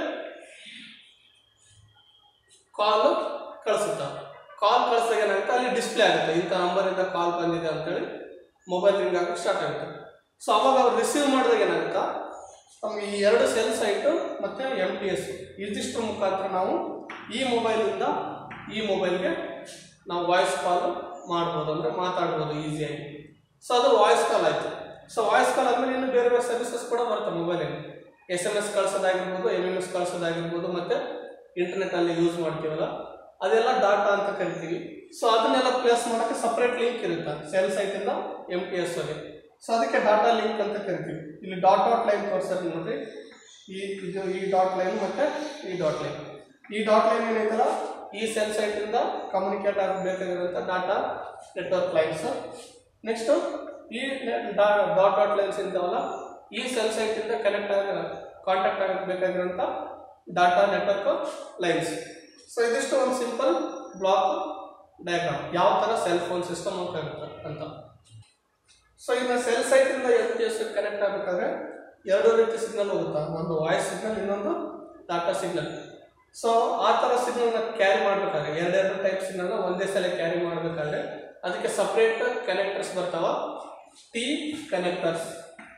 ಕಾಲು ಕಳಿಸುತ್ತಾ ಕಾಲ್ ಕಳಿಸಿದಾಗ ಏನಾಗುತ್ತೆ ಅಲ್ಲಿ ಡಿಸ್ಪ್ಲೇ ಆಗುತ್ತೆ ಇಂಥ ನಂಬರಿಂದ ಕಾಲ್ ಬಂದಿದೆ ಅಂತೇಳಿ ಮೊಬೈಲ್ ರಿಂಗ್ ಆಗಕ್ಕೆ ಸ್ಟಾರ್ಟ್ ಆಗುತ್ತೆ ಸೊ ಅವಾಗ ಅವ್ರು ರಿಸೀವ್ ಮಾಡಿದಾಗ ಏನಾಗುತ್ತಾ ನಮಗೆ ಈ ಎರಡು ಸೆಲ್ ಸೈಟು ಮತ್ತು ಎಮ್ ಟಿ ಎಸ್ ಇದಿಷ್ಟರ ಮುಖಾಂತರ ನಾವು ಈ ಮೊಬೈಲಿಂದ ಈ ಮೊಬೈಲ್ಗೆ ನಾವು ವಾಯ್ಸ್ ಕಾಲ್ ಮಾಡ್ಬೋದು ಅಂದರೆ ಮಾತಾಡ್ಬೋದು ಈಸಿಯಾಗಿ ಸೊ ಅದು ವಾಯ್ಸ್ ಕಾಲ್ ಆಯಿತು ಸೊ ವಾಯ್ಸ್ ಕಾಲ್ ಆದಮೇಲೆ ಇನ್ನು ಬೇರೆ ಬೇರೆ ಸರ್ವಿಸಸ್ ಕೂಡ ಬರುತ್ತೆ ಮೊಬೈಲಲ್ಲಿ ಎಸ್ ಎಮ್ ಎಸ್ ಕಳ್ಸೋದಾಗಿರ್ಬೋದು ಎಮ್ ಎಮ್ ಎಸ್ ಕಳ್ಸೋದಾಗಿರ್ಬೋದು ಮತ್ತು ಇಂಟರ್ನೆಟ್ಟಲ್ಲಿ ಯೂಸ್ ಮಾಡ್ತೀವಲ್ಲ ಅದೆಲ್ಲ ಡಾಟಾ ಅಂತ ಕರಿತೀವಿ ಸೊ ಅದನ್ನೆಲ್ಲ ಪ್ಲೇಸ್ ಮಾಡೋಕ್ಕೆ ಸಪ್ರೇಟ್ ಲಿಂಕ್ ಇರುತ್ತೆ ಸೆಲ್ ಸೈಟಿಂದ ಎಮ್ ಟಿ ಎಸ್ ಅಲ್ಲಿ ಸೊ ಅದಕ್ಕೆ ಡಾಟಾ ಲಿಂಕ್ ಅಂತ ಕರಿತೀವಿ ಇಲ್ಲಿ ಡಾಟ್ ಡಾಟ್ ಲೈನ್ ತೋರಿಸ್ತಾರೆ ನೋಡ್ರಿ ಈ ಇದು ಈ ಡಾಟ್ ಲೈನ್ ಮತ್ತು ಈ ಡಾಟ್ ಲೈನ್ ಈ ಡಾಟ್ ಲೈನ್ ಏನೈತಲ್ಲ ಈ ಸೆಲ್ ಸೈಟಿಂದ ಕಮ್ಯುನಿಕೇಟ್ ಆಗಬೇಕಾಗಿರೋಂಥ ಡಾಟಾ ನೆಟ್ವರ್ಕ್ ಲೈನ್ಸ್ ನೆಕ್ಸ್ಟು ಈ ಡಾಟ್ ಡಾಟ್ ಲೈನ್ಸ್ ಇದ್ದಾವಲ್ಲ ಈ ಸೆಲ್ ಸೈಟಿಂದ ಕನೆಕ್ಟ್ ಆಗ ಕಾಂಟ್ಯಾಕ್ಟ್ ಆಗಬೇಕಾಗಿರೋಂಥ ಡಾಟಾ ನೆಟ್ವರ್ಕ್ ಲೈನ್ಸ್ ಸೊ ಇದಿಷ್ಟು ಒಂದು ಸಿಂಪಲ್ ಬ್ಲಾಕ್ ಡಯಾಗ್ರಾಮ್ ಯಾವ ಥರ ಸೆಲ್ ಫೋನ್ ಸಿಸ್ಟಮ್ ವರ್ಕ್ ಆಗುತ್ತೆ ಅಂತ ಸೊ ಇನ್ನು ಸೆಲ್ ಸೈಟಿಂದ ಎಲ್ ಪಿ ಎಸ್ ಕನೆಕ್ಟ್ ಆಗಬೇಕಾದ್ರೆ ಎರಡು ರೀತಿ ಸಿಗ್ನಲ್ ಹೋಗುತ್ತಾ ಒಂದು ವಾಯ್ಸ್ ಸಿಗ್ನಲ್ ಇನ್ನೊಂದು ಡಾಟಾ ಸಿಗ್ನಲ್ ಸೊ ಆ ಥರ ಸಿಗ್ನಲ್ನ ಕ್ಯಾರಿ ಮಾಡಬೇಕಾದ್ರೆ ಎರಡೆರಡು ಟೈಪ್ ಸಿಗ್ನಲ್ನ ಒಂದೇ ಸಲ ಕ್ಯಾರಿ ಮಾಡಬೇಕಾದ್ರೆ ಅದಕ್ಕೆ ಸಪ್ರೇಟ್ ಕನೆಕ್ಟರ್ಸ್ ಬರ್ತಾವ ಟಿ ಕನೆಕ್ಟರ್ಸ್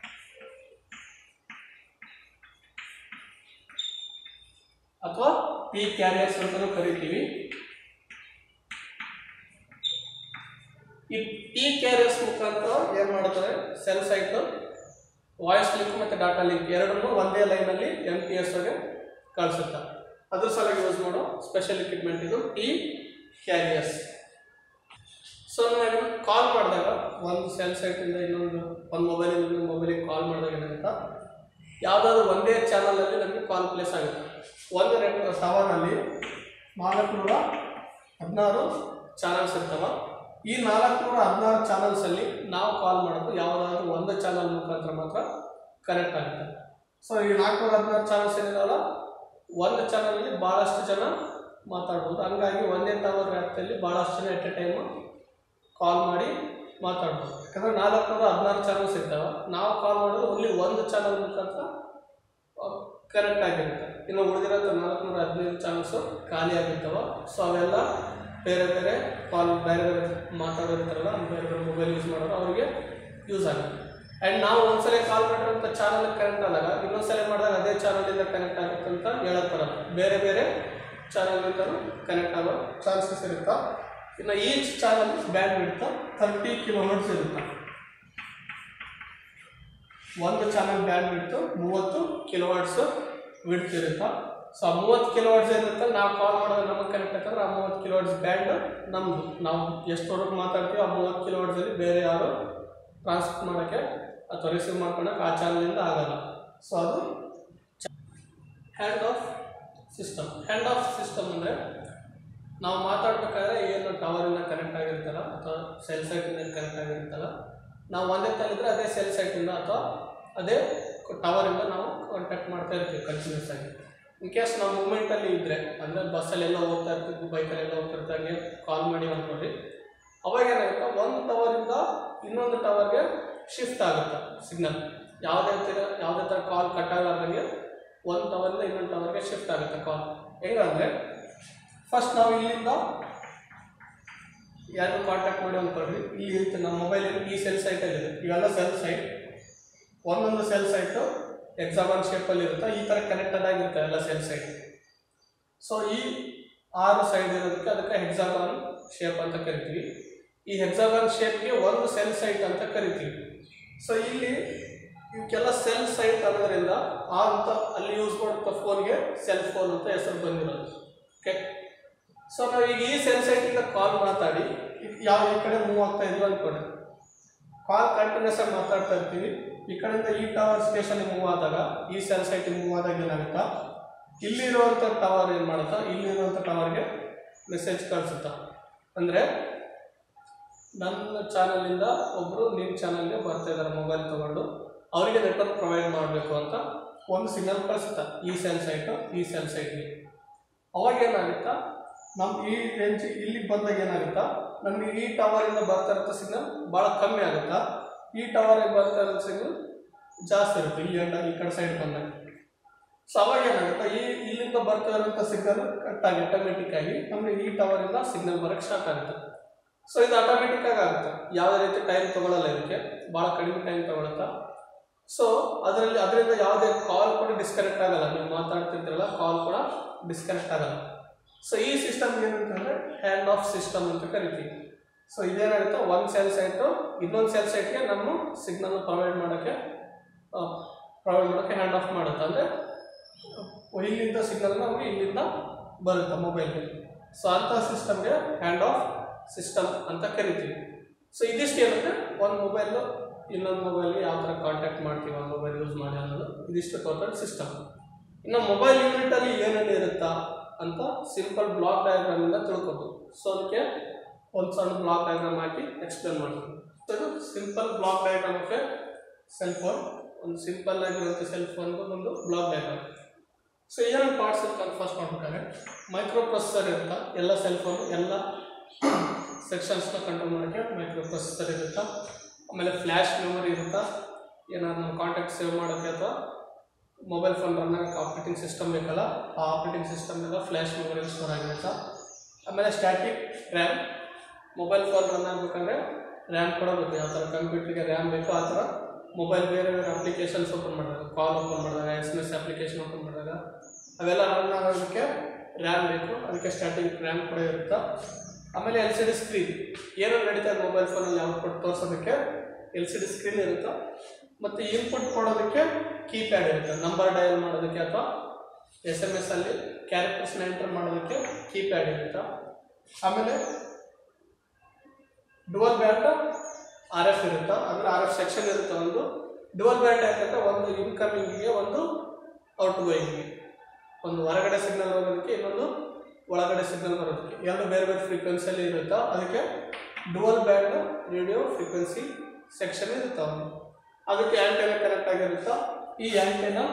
ಅಥವಾ ಪಿ ಕ್ಯಾರಿಯರ್ಸ್ ಅಂತಲೂ ಕರಿತೀವಿ ಈ ಟಿ ಕ್ಯಾರಿಯರ್ಸ್ ಮುಖಾಂತರ ಏನು ಮಾಡ್ತಾರೆ ಸೆಲ್ ಸೈಟ್ ವಾಯ್ಸ್ ಲಿಂಕ್ ಮತ್ತು ಡಾಟಾ ಲಿಂಕ್ ಎರಡನ್ನೂ ಒಂದೇ ಲೈನಲ್ಲಿ ಎಮ್ ಟಿ ಎಸ್ಗೆ ಕಳಿಸುತ್ತೆ ಅದ್ರ ಸಲುವಾಗಿ ಯೂಸ್ ಮಾಡೋ ಸ್ಪೆಷಲ್ ಇಕ್ವಿಪ್ಮೆಂಟ್ ಇದು ಟಿ ಕ್ಯಾರಿಯರ್ಸ್ ಸೊ ನಾವು ಕಾಲ್ ಮಾಡಿದಾಗ ಒಂದು ಸೆಲ್ ಸೈಟಿಂದ ಇನ್ನೊಂದು ಒಂದು ಮೊಬೈಲಿಂದ ಇನ್ನೊಂದು ಮೊಬೈಲಿಗೆ ಕಾಲ್ ಮಾಡಿದಾಗ ಏನಾಗುತ್ತಾ ಯಾವುದಾದ್ರು ಒಂದೇ ಚಾನಲಲ್ಲಿ ನಮಗೆ ಕಾಲ್ ಪ್ಲೇಸ್ ಆಗುತ್ತೆ ಒಂದು ನೆಟ್ ಟವರಲ್ಲಿ ನಾಲ್ಕುನೂರ ಹದಿನಾರು ಚಾನಲ್ಸ್ ಇರ್ತಾವ ಈ ನಾಲ್ಕುನೂರ ಹದಿನಾರು ಚಾನಲ್ಸಲ್ಲಿ ನಾವು ಕಾಲ್ ಮಾಡೋದು ಯಾವುದಾದ್ರೂ ಒಂದು ಚಾನಲ್ ಮುಖಾಂತರ ಮಾತ್ರ ಕನೆಕ್ಟ್ ಆಗುತ್ತೆ ಸೊ ಈ ನಾಲ್ಕುನೂರ ಹದಿನಾರು ಚಾನಲ್ಸ್ ಏನಿದಾವಲ್ಲ ಒಂದು ಚಾನಲಲ್ಲಿ ಭಾಳಷ್ಟು ಜನ ಮಾತಾಡ್ಬೋದು ಹಂಗಾಗಿ ಒಂದೇ ಟವರ್ ವ್ಯಾಪ್ತಿಯಲ್ಲಿ ಭಾಳಷ್ಟು ಜನ ಎಟ್ ಎ ಟೈಮು ಕಾಲ್ ಮಾಡಿ ಮಾತಾಡ್ಬೋದು ಯಾಕಂದರೆ ನಾಲ್ಕುನೂರ ಹದಿನಾರು ಚಾನಲ್ಸ್ ಇರ್ತಾವೆ ನಾವು ಕಾಲ್ ಮಾಡೋದು ಓನ್ಲಿ ಒಂದು ಚಾನಲ್ ಮುಖಾಂತರ ಕರೆಕ್ಟ್ ಆಗಿರುತ್ತೆ ಇನ್ನು ಉಳಿದಿರೋಂಥ ನಾಲ್ಕುನೂರ ಹದಿನೈದು ಚಾನಲ್ಸು ಖಾಲಿ ಆಗಿರ್ತಾವೆ ಸೊ ಅವೆಲ್ಲ ಬೇರೆ ಬೇರೆ ಕಾಲ್ ಬೇರೆ ಬೇರೆ ಮಾತಾಡೋರು ಇರ್ತಾರಲ್ಲ ಬೇರೆ ಬೇರೆ ಮೊಬೈಲ್ ಯೂಸ್ ಮಾಡೋರು ಅವರಿಗೆ ಯೂಸ್ ಆಗುತ್ತೆ ಆ್ಯಂಡ್ ನಾವು ಒಂದ್ಸಲ ಕಾಲ್ ಮಾಡಿರೋಂಥ ಚಾನಲ್ ಕನೆಕ್ಟ್ ಆದಾಗ ಇನ್ನೊಂದ್ಸಲ ಮಾಡಿದಾಗ ಅದೇ ಚಾನಲಿಂದ ಕನೆಕ್ಟ್ ಆಗುತ್ತೆ ಅಂತ ಹೇಳಕ್ ಬರಲ್ಲ ಬೇರೆ ಬೇರೆ ಚಾನಲ್ನಿಂದಲೂ ಕನೆಕ್ಟ್ ಆಗೋ ಚಾನ್ಸಸ್ ಇರುತ್ತಾ ಇನ್ನು ಈಚ್ ಚಾನಲ್ ಬ್ಯಾಂಡ್ ಬಿಡ್ತಾ ಥರ್ಟಿ ಕಿಲೋಮೀಟರ್ಸ್ ಇರುತ್ತೆ ಒಂದು ಚಾನಲ್ ಬ್ಯಾಂಡ್ ಬಿಡ್ತು ಮೂವತ್ತು ಕಿಲೋವಾಟ್ಸ್ ವಿಡ್ತ್ ಇರುತ್ತೆ ಸೊ ಆ ಮೂವತ್ತು ಕಿಲೋವಾಟ್ಸ್ ಏನಿರುತ್ತೆ ನಾವು ಕಾಲ್ ಮಾಡೋದು ನಮಗೆ ಕನೆಕ್ಟ್ ಆಗ್ತಂದ್ರೆ ಆ ಮೂವತ್ತು ಕಿಲೋವಾಟ್ಸ್ ಬ್ಯಾಂಡ್ ನಮ್ಮದು ನಾವು ಎಷ್ಟವರೆಗೂ ಮಾತಾಡ್ತೀವಿ ಆ ಮೂವತ್ತು ಕಿಲೋವಾಟ್ಸಲ್ಲಿ ಬೇರೆ ಯಾರು ಟ್ರಾನ್ಸ್ಫರ್ ಮಾಡೋಕ್ಕೆ ಅಥವಾ ರಿಸೀವ್ ಮಾಡ್ಕೊಳಕ್ಕೆ ಆ ಚಾನಲಿಂದ ಆಗಲ್ಲ ಸೊ ಅದು hand off system hand off system ಅಂದರೆ ನಾವು ಮಾತಾಡ್ಬೇಕಾದ್ರೆ ಏನು ಟವರಿಂದ ಕನೆಕ್ಟ್ ಆಗಿರ್ತಲ್ಲ ಅಥವಾ ಸೆಲ್ ಸೈಟಿಂದ ಕನೆಕ್ಟ್ ಆಗಿರುತ್ತಲ್ಲ ನಾವು ಒಂದೇ ತಲ್ಲಿದ್ರೆ ಅದೇ ಸೆಲ್ ಸೈಟಿಂದ ಅಥವಾ ಅದೇ ಟವರಿಂದ ನಾವು ಕಾಂಟ್ಯಾಕ್ಟ್ ಮಾಡ್ತಾ ಇರ್ತೀವಿ ಕಂಟಿನ್ಯೂಸ್ ಆಗಿ ಇನ್ ಕೇಸ್ ನಾವು ಮೂಮೆಂಟಲ್ಲಿ ಇದ್ದರೆ ಅಂದರೆ ಬಸ್ಸಲ್ಲೆಲ್ಲ ಹೋಗ್ತಾ ಇರ್ತೀವಿ ಬೈಕಲ್ಲೆಲ್ಲ ಹೋಗ್ತಿರ್ತಾಗೆ ಕಾಲ್ ಮಾಡಿ ಅಂದ್ಕೊಳ್ಳಿ ಅವಾಗ ಏನಾಗುತ್ತೆ ಒಂದು ಟವರಿಂದ ಇನ್ನೊಂದು ಟವರ್ಗೆ ಶಿಫ್ಟ್ ಆಗುತ್ತೆ ಸಿಗ್ನಲ್ ಯಾವುದೇ ಥರ ಯಾವುದೇ ಥರ ಕಾಲ್ ಕಟ್ ಆಗಲಾರ್ದಂಗೆ ಒಂದು ಟವರಿಂದ ಇನ್ನೊಂದು ಟವರ್ಗೆ ಶಿಫ್ಟ್ ಆಗುತ್ತೆ ಕಾಲ್ ಹೆಂಗಂದರೆ ಫಸ್ಟ್ ನಾವು ಇಲ್ಲಿಂದ ಯಾರು ಕಾಂಟ್ಯಾಕ್ಟ್ ಮಾಡಿ ಅಂದ್ಕೊಳ್ರಿ ಇಲ್ಲಿ ಇರುತ್ತೆ ನಮ್ಮ ಮೊಬೈಲ್ ಈ ಸೆಲ್ ಸೈಟಲ್ಲಿದೆ ಇವೆಲ್ಲ ಸೆಲ್ ಸೈಟ್ ಒಂದೊಂದು ಸೆಲ್ ಸೈಟು ಎಕ್ಸಾಮನ್ ಶೇಪಲ್ಲಿ ಇರುತ್ತೆ ಈ ಥರ ಕನೆಕ್ಟೆಡ್ ಆಗಿರುತ್ತೆ ಎಲ್ಲ ಸೆಲ್ ಸೈಟ್ ಸೊ ಈ ಆರು ಸೈಡ್ ಇರೋದಕ್ಕೆ ಅದಕ್ಕೆ ಹೆಕ್ಸಾಗಾನ್ ಶೇಪ್ ಅಂತ ಕರಿತೀವಿ ಈ ಹೆಕ್ಸಾಗಾನ್ ಶೇಪ್ಗೆ ಒಂದು ಸೆಲ್ ಸೈಟ್ ಅಂತ ಕರಿತೀವಿ ಸೊ ಇಲ್ಲಿ ಇವಕ್ಕೆಲ್ಲ ಸೆಲ್ ಸೈಟ್ ಅನ್ನೋದ್ರಿಂದ ಆ ಅಂತ ಅಲ್ಲಿ ಯೂಸ್ ಮಾಡುವಂಥ ಫೋನ್ಗೆ ಸೆಲ್ ಫೋನ್ ಅಂತ ಹೆಸರು ಬಂದಿರೋದು ಓಕೆ ಸೊ ನಾವು ಈಗ ಈ ಸೆಲ್ ಸೈಟಿಂದ ಕಾಲ್ ಮಾತಾಡಿ ಈಗ ಯಾವ ಈ ಕಡೆ ಮೂವ್ ಆಗ್ತಾ ಇದ್ವಿ ಅನ್ಕೊಳ್ಳಿ ಕಾಲ್ ಕಂಟಿನ್ಯೂಸ್ ಆಗಿ ಮಾತಾಡ್ತಾ ಇರ್ತೀವಿ ಈ ಕಡೆಯಿಂದ ಈ ಟವರ್ ಸ್ಟೇಷನ್ಗೆ ಮೂವ್ ಆದಾಗ ಈ ಸೆಲ್ ಸೈಟಿಗೆ ಮೂವ್ ಆದಾಗ ಏನಾಗುತ್ತಾ ಇಲ್ಲಿರುವಂಥ ಟವರ್ ಏನು ಮಾಡುತ್ತಾ ಇಲ್ಲಿರುವಂಥ ಟವರ್ಗೆ ಮೆಸೇಜ್ ಕಳಿಸುತ್ತಾ ಅಂದರೆ ನನ್ನ ಚಾನಲಿಂದ ಒಬ್ಬರು ನಿಮ್ಮ ಚಾನಲ್ಗೆ ಬರ್ತಾ ಇದ್ದಾರೆ ಮೊಬೈಲ್ ತೊಗೊಂಡು ಅವರಿಗೆ ನೆಟ್ವರ್ಕ್ ಪ್ರೊವೈಡ್ ಮಾಡಬೇಕು ಅಂತ ಒಂದು ಸಿಗ್ನಲ್ ಕಳಿಸುತ್ತಾ ಈ ಸೆಲ್ ಸೈಟು ಈ ಸೆಲ್ ಸೈಟ್ಗೆ ಅವಾಗ ಏನಾಗುತ್ತಾ ನಮ್ಮ ಈ ರೇಂಜ್ ಇಲ್ಲಿಗೆ ಬಂದಾಗ ಏನಾಗುತ್ತಾ ನಮಗೆ ಈ ಟವರಿಂದ ಬರ್ತಾ ಇರೋ ಸಿಗ್ನಲ್ ಭಾಳ ಕಮ್ಮಿ ಆಗುತ್ತಾ ಈ ಟವರಿಗೆ ಬರ್ತಾ ಇರೋ ಸಿಗ್ನಲ್ ಜಾಸ್ತಿ ಇರುತ್ತೆ ಈ ಎಂಡ ಈ ಕಡೆ ಸೈಡ್ ಬಂದಾಗ ಸೊ ಅವಾಗ ಏನಾಗುತ್ತೆ ಈ ಇಲ್ಲಿಂದ ಬರ್ತಾ ಇರೋಂಥ ಸಿಗ್ನಲ್ ಕಟ್ ಆಗಿ ಆಟೋಮೆಟಿಕ್ ಆಗಿ ನಮಗೆ ಈ ಟವರಿಂದ ಸಿಗ್ನಲ್ ಬರೋಕ್ಕೆ ಸ್ಟಾರ್ಟ್ ಆಗುತ್ತೆ ಸೊ ಇದು ಆಟೋಮೆಟಿಕ್ ಆಗಿ ಆಗುತ್ತೆ ಯಾವುದೇ ರೀತಿ ಟೈಮ್ ತೊಗೊಳಲ್ಲ ಇದಕ್ಕೆ ಭಾಳ ಕಡಿಮೆ ಟೈಮ್ ತೊಗೊಳುತ್ತಾ ಸೊ ಅದರಲ್ಲಿ ಅದರಿಂದ ಯಾವುದೇ ಕಾಲ್ ಕೂಡ ಡಿಸ್ಕನೆಕ್ಟ್ ಆಗಲ್ಲ ನೀವು ಮಾತಾಡ್ತಿರ್ತೀರಲ್ಲ ಕಾಲ್ ಕೂಡ ಡಿಸ್ಕನೆಕ್ಟ್ ಆಗಲ್ಲ ಸೊ ಈ ಸಿಸ್ಟಮ್ ಏನಂತಂದರೆ ಹ್ಯಾಂಡ್ ಆಫ್ ಸಿಸ್ಟಮ್ ಅಂತ ಕರಿತೀವಿ ಸೊ ಇದೇನಾಗುತ್ತೆ ಒಂದು ಸೆಲ್ ಸೈಟು ಇನ್ನೊಂದು ಸೆಲ್ ಸೈಟ್ಗೆ ನಮ್ಮ ಸಿಗ್ನಲ್ ಪ್ರೊವೈಡ್ ಮಾಡೋಕ್ಕೆ ಪ್ರೊವೈಡ್ ಮಾಡೋಕ್ಕೆ ಹ್ಯಾಂಡ್ ಆಫ್ ಮಾಡುತ್ತೆ ಅಂದರೆ ಇಲ್ಲಿಂದ ಸಿಗ್ನಲ್ ನಮಗೆ ಇಲ್ಲಿಂದ ಬರುತ್ತೆ ಮೊಬೈಲ್ಗೆ ಸೊ ಅಂಥ ಸಿಸ್ಟಮ್ಗೆ ಹ್ಯಾಂಡ್ ಆಫ್ ಸಿಸ್ಟಮ್ ಅಂತ ಕರಿತೀವಿ ಸೊ ಇದಿಷ್ಟು ಏನಂದರೆ ಒಂದು ಮೊಬೈಲು ಇನ್ನೊಂದು ಮೊಬೈಲ್ಗೆ ಯಾವ ಥರ ಕಾಂಟ್ಯಾಕ್ಟ್ ಮಾಡ್ತೀವಿ ಒಂದು ಮೊಬೈಲ್ ಯೂಸ್ ಮಾಡಿ ಅನ್ನೋದು ಇದಿಷ್ಟು ಟೋಟಲ್ ಸಿಸ್ಟಮ್ ಇನ್ನು ಮೊಬೈಲ್ ಯೂನಿಟಲ್ಲಿ ಏನೇನು ಇರುತ್ತಾ ಅಂತ ಸಿಂಪಲ್ ಬ್ಲಾಕ್ ಡಯಾಗ್ರಾಮಿಂದ ತಿಳ್ಕೊಬೋದು ಸೊ ಅದಕ್ಕೆ ಒಂದು ಸಣ್ಣ ಬ್ಲಾಕ್ ಡಯಾಗ್ರಾಮ್ ಹಾಕಿ ಎಕ್ಸ್ಪ್ಲೇನ್ ಮಾಡ್ತೀನಿ ಸೊ ಇದು simple block diagram of cell phone ಒಂದು ಸಿಂಪಲ್ ಆಗಿರುವಂಥ ಸೆಲ್ ಫೋನ್ಗೆ ಒಂದು ಬ್ಲಾಕ್ ಡಯಾಗ್ರಾಮ್ ಸೊ ಏನೇನು ಪಾರ್ಟ್ಸ್ ಇರ್ತಾವೆ ಫಸ್ಟ್ ಮಾಡ್ಬೇಕಾದ್ರೆ ಮೈಕ್ರೋ ಪ್ರೊಸೆಸರ್ ಇರುತ್ತಾ ಎಲ್ಲ ಸೆಲ್ ಫೋನ್ ಎಲ್ಲ ಸೆಕ್ಷನ್ಸ್ನ ಕಂಟ್ರೋಲ್ ಮಾಡೋಕ್ಕೆ ಮೈಕ್ರೋ ಪ್ರೊಸೆಸರ್ ಇರುತ್ತಾ ಆಮೇಲೆ ಫ್ಲ್ಯಾಶ್ ಮೆಮೊರಿ ಇರುತ್ತಾ ಏನಾದ್ರು ನಮ್ಮ ಕಾಂಟ್ಯಾಕ್ಟ್ ಸೇವ್ ಮಾಡೋಕ್ಕೆ ಅಥವಾ ಮೊಬೈಲ್ ಫೋನ್ ರನ್ ಆಗೋಕ್ಕೆ ಆಪ್ರೇಟಿಂಗ್ ಸಿಸ್ಟಮ್ ಬೇಕಲ್ಲ ಆ ಆಪ್ರೇಟಿಂಗ್ ಸಿಸ್ಟಮ್ ಎಲ್ಲ ಫ್ಲ್ಯಾಶ್ ಮೆಮೊರಿ ಸ್ಟೋರ್ ಆಗಿರುತ್ತಾ ಆಮೇಲೆ static RAM mobile phone run ಆಗಬೇಕಂದ್ರೆ ರ್ಯಾಮ್ ಕೂಡ ಬೇಕು ಯಾವ ಥರ ಕಂಪ್ಯೂಟ್ರಿಗೆ ರ್ಯಾಮ್ ಬೇಕು ಆ ಥರ ಮೊಬೈಲ್ ಬೇರೆ ಬೇರೆ ಅಪ್ಲಿಕೇಶನ್ಸ್ ಓಪನ್ ಮಾಡಿದಾಗ ಕಾಲ್ ಓಪನ್ ಮಾಡಿದಾಗ S M S application open ಮಾಡಿದಾಗ ಅವೆಲ್ಲ ರನ್ ಆಗೋದಕ್ಕೆ ರ್ಯಾಮ್ ಬೇಕು ಅದಕ್ಕೆ ಸ್ಟ್ಯಾಟಿಕ್ ರ್ಯಾಮ್ ಕೂಡ ಇರುತ್ತಾ ಆಮೇಲೆ ಎಲ್ ಸಿ ಡಿ ಸ್ಕ್ರೀನ್ ಏನೋ ನಡೀತಾ ಇದೆ ಮೊಬೈಲ್ ಫೋನಲ್ಲಿ ಔಟ್ಪುಟ್ ತೋರಿಸೋದಕ್ಕೆ ಎಲ್ ಸಿ ಡಿ ಸ್ಕ್ರೀನ್ ಇರುತ್ತೆ ಮತ್ತು ಇನ್ಪುಟ್ ಕೊಡೋದಕ್ಕೆ ಕೀಪ್ಯಾಡ್ ಇರುತ್ತೆ ನಂಬರ್ ಡಯಲ್ ಮಾಡೋದಕ್ಕೆ ಅಥವಾ ಎಸ್ ಎಮ್ ಎಸ್ ಅಲ್ಲಿ ಕ್ಯಾರೆಕ್ಟರ್ಸ್ನ ಎಂಟರ್ ಮಾಡೋದಕ್ಕೆ ಕೀಪ್ಯಾಡ್ ಇರುತ್ತೆ ಆಮೇಲೆ ಡುವಲ್ ಬ್ಯಾಂಡ್ ಆರ್ ಎಫ್ ಇರುತ್ತೆ ಅಂದರೆ ಆರ್ ಎಫ್ ಸೆಕ್ಷನ್ ಇರುತ್ತೆ ಒಂದು ಡುವಲ್ ಬ್ಯಾಂಡ್ ಯಾಕಂದರೆ ಒಂದು ಇನ್ಕಮಿಂಗಿಗೆ ಒಂದು ಔಟ್ ಗೋಯಿಂಗಿಗೆ ಒಂದು ಹೊರಗಡೆ ಸಿಗ್ನಲ್ ಹೋಗೋದಕ್ಕೆ ಇನ್ನೊಂದು ಒಳಗಡೆ ಸಿಗ್ನಲ್ ಬರೋದಕ್ಕೆ ಎರಡು ಬೇರೆ ಬೇರೆ ಫ್ರೀಕ್ವೆನ್ಸಿಯಲ್ಲಿ ಇರುತ್ತಾ ಅದಕ್ಕೆ dual band radio frequency section ಇರುತ್ತೆ ಒಂದು ಅದಕ್ಕೆ ಆ್ಯಂಟೆನ ಕನೆಕ್ಟ್ ಆಗಿರುತ್ತಾ ಈ ಆ್ಯಂಟೆನ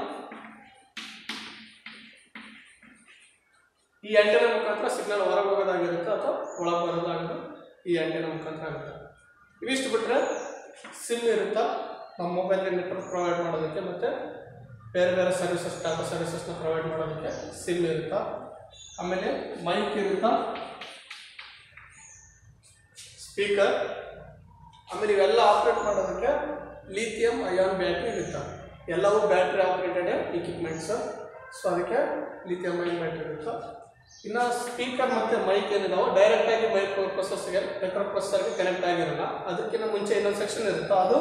ಈ ಆ್ಯಂಟೆನ ಮುಖಾಂತರ ಸಿಗ್ನಲ್ ಹೊರಗೆ ಹೋಗೋದಾಗಿರುತ್ತೆ ಅಥವಾ ಒಳಗೆ ಬರೋದಾಗಿರೋ ಈ ಆ್ಯಂಟೆನ ಮುಖಾಂತರ ಆಗುತ್ತೆ ಇವಿಷ್ಟು ಬಿಟ್ಟರೆ ಸಿಮ್ ಇರುತ್ತಾ ನಮ್ಮ ಮೊಬೈಲ್ಗೆ ನೆಟ್ವರ್ಕ್ ಪ್ರೊವೈಡ್ ಮಾಡೋದಕ್ಕೆ ಮತ್ತು ಬೇರೆ ಬೇರೆ ಸರ್ವಿಸಸ್ ಡಾಟಾ ಸರ್ವಿಸಸ್ನ ಪ್ರೊವೈಡ್ ಮಾಡೋದಕ್ಕೆ ಸಿಮ್ ಇರುತ್ತಾ ಆಮೇಲೆ ಮೈಕ್ ಇರುತ್ತಾ ಸ್ಪೀಕರ್ ಆಮೇಲೆ ಇವೆಲ್ಲ ಆಪ್ರೇಟ್ ಮಾಡೋದಕ್ಕೆ ಲಿಥಿಯಂ ಅಯಾನ್ ಬ್ಯಾಟ್ರಿ ಇರ್ತವೆ ಎಲ್ಲವೂ ಬ್ಯಾಟ್ರಿ ಆಪ್ರೇಟೆಡ್ ಇಕ್ವಿಪ್ಮೆಂಟ್ಸ್ ಸೊ ಅದಕ್ಕೆ ಲಿಥಿಯಂ ಅಯಾನ್ ಬ್ಯಾಟ್ರಿ ಇರುತ್ತೆ ಇನ್ನು ಸ್ಪೀಕರ್ ಮತ್ತು ಮೈಕ್ ಏನಿದಾವೆ ಡೈರೆಕ್ಟಾಗಿ ಮೈಕ್ರೋ ಪ್ರೊಸೆಸರ್ಗೆ ಮೈಕ್ರೋ ಪ್ರೊಸೆಸರ್ಗೆ ಕನೆಕ್ಟ್ ಆಗಿರಲ್ಲ ಅದಕ್ಕಿಂತ ಮುಂಚೆ ಇನ್ನೊಂದು ಸೆಕ್ಷನ್ ಇರುತ್ತೆ ಅದು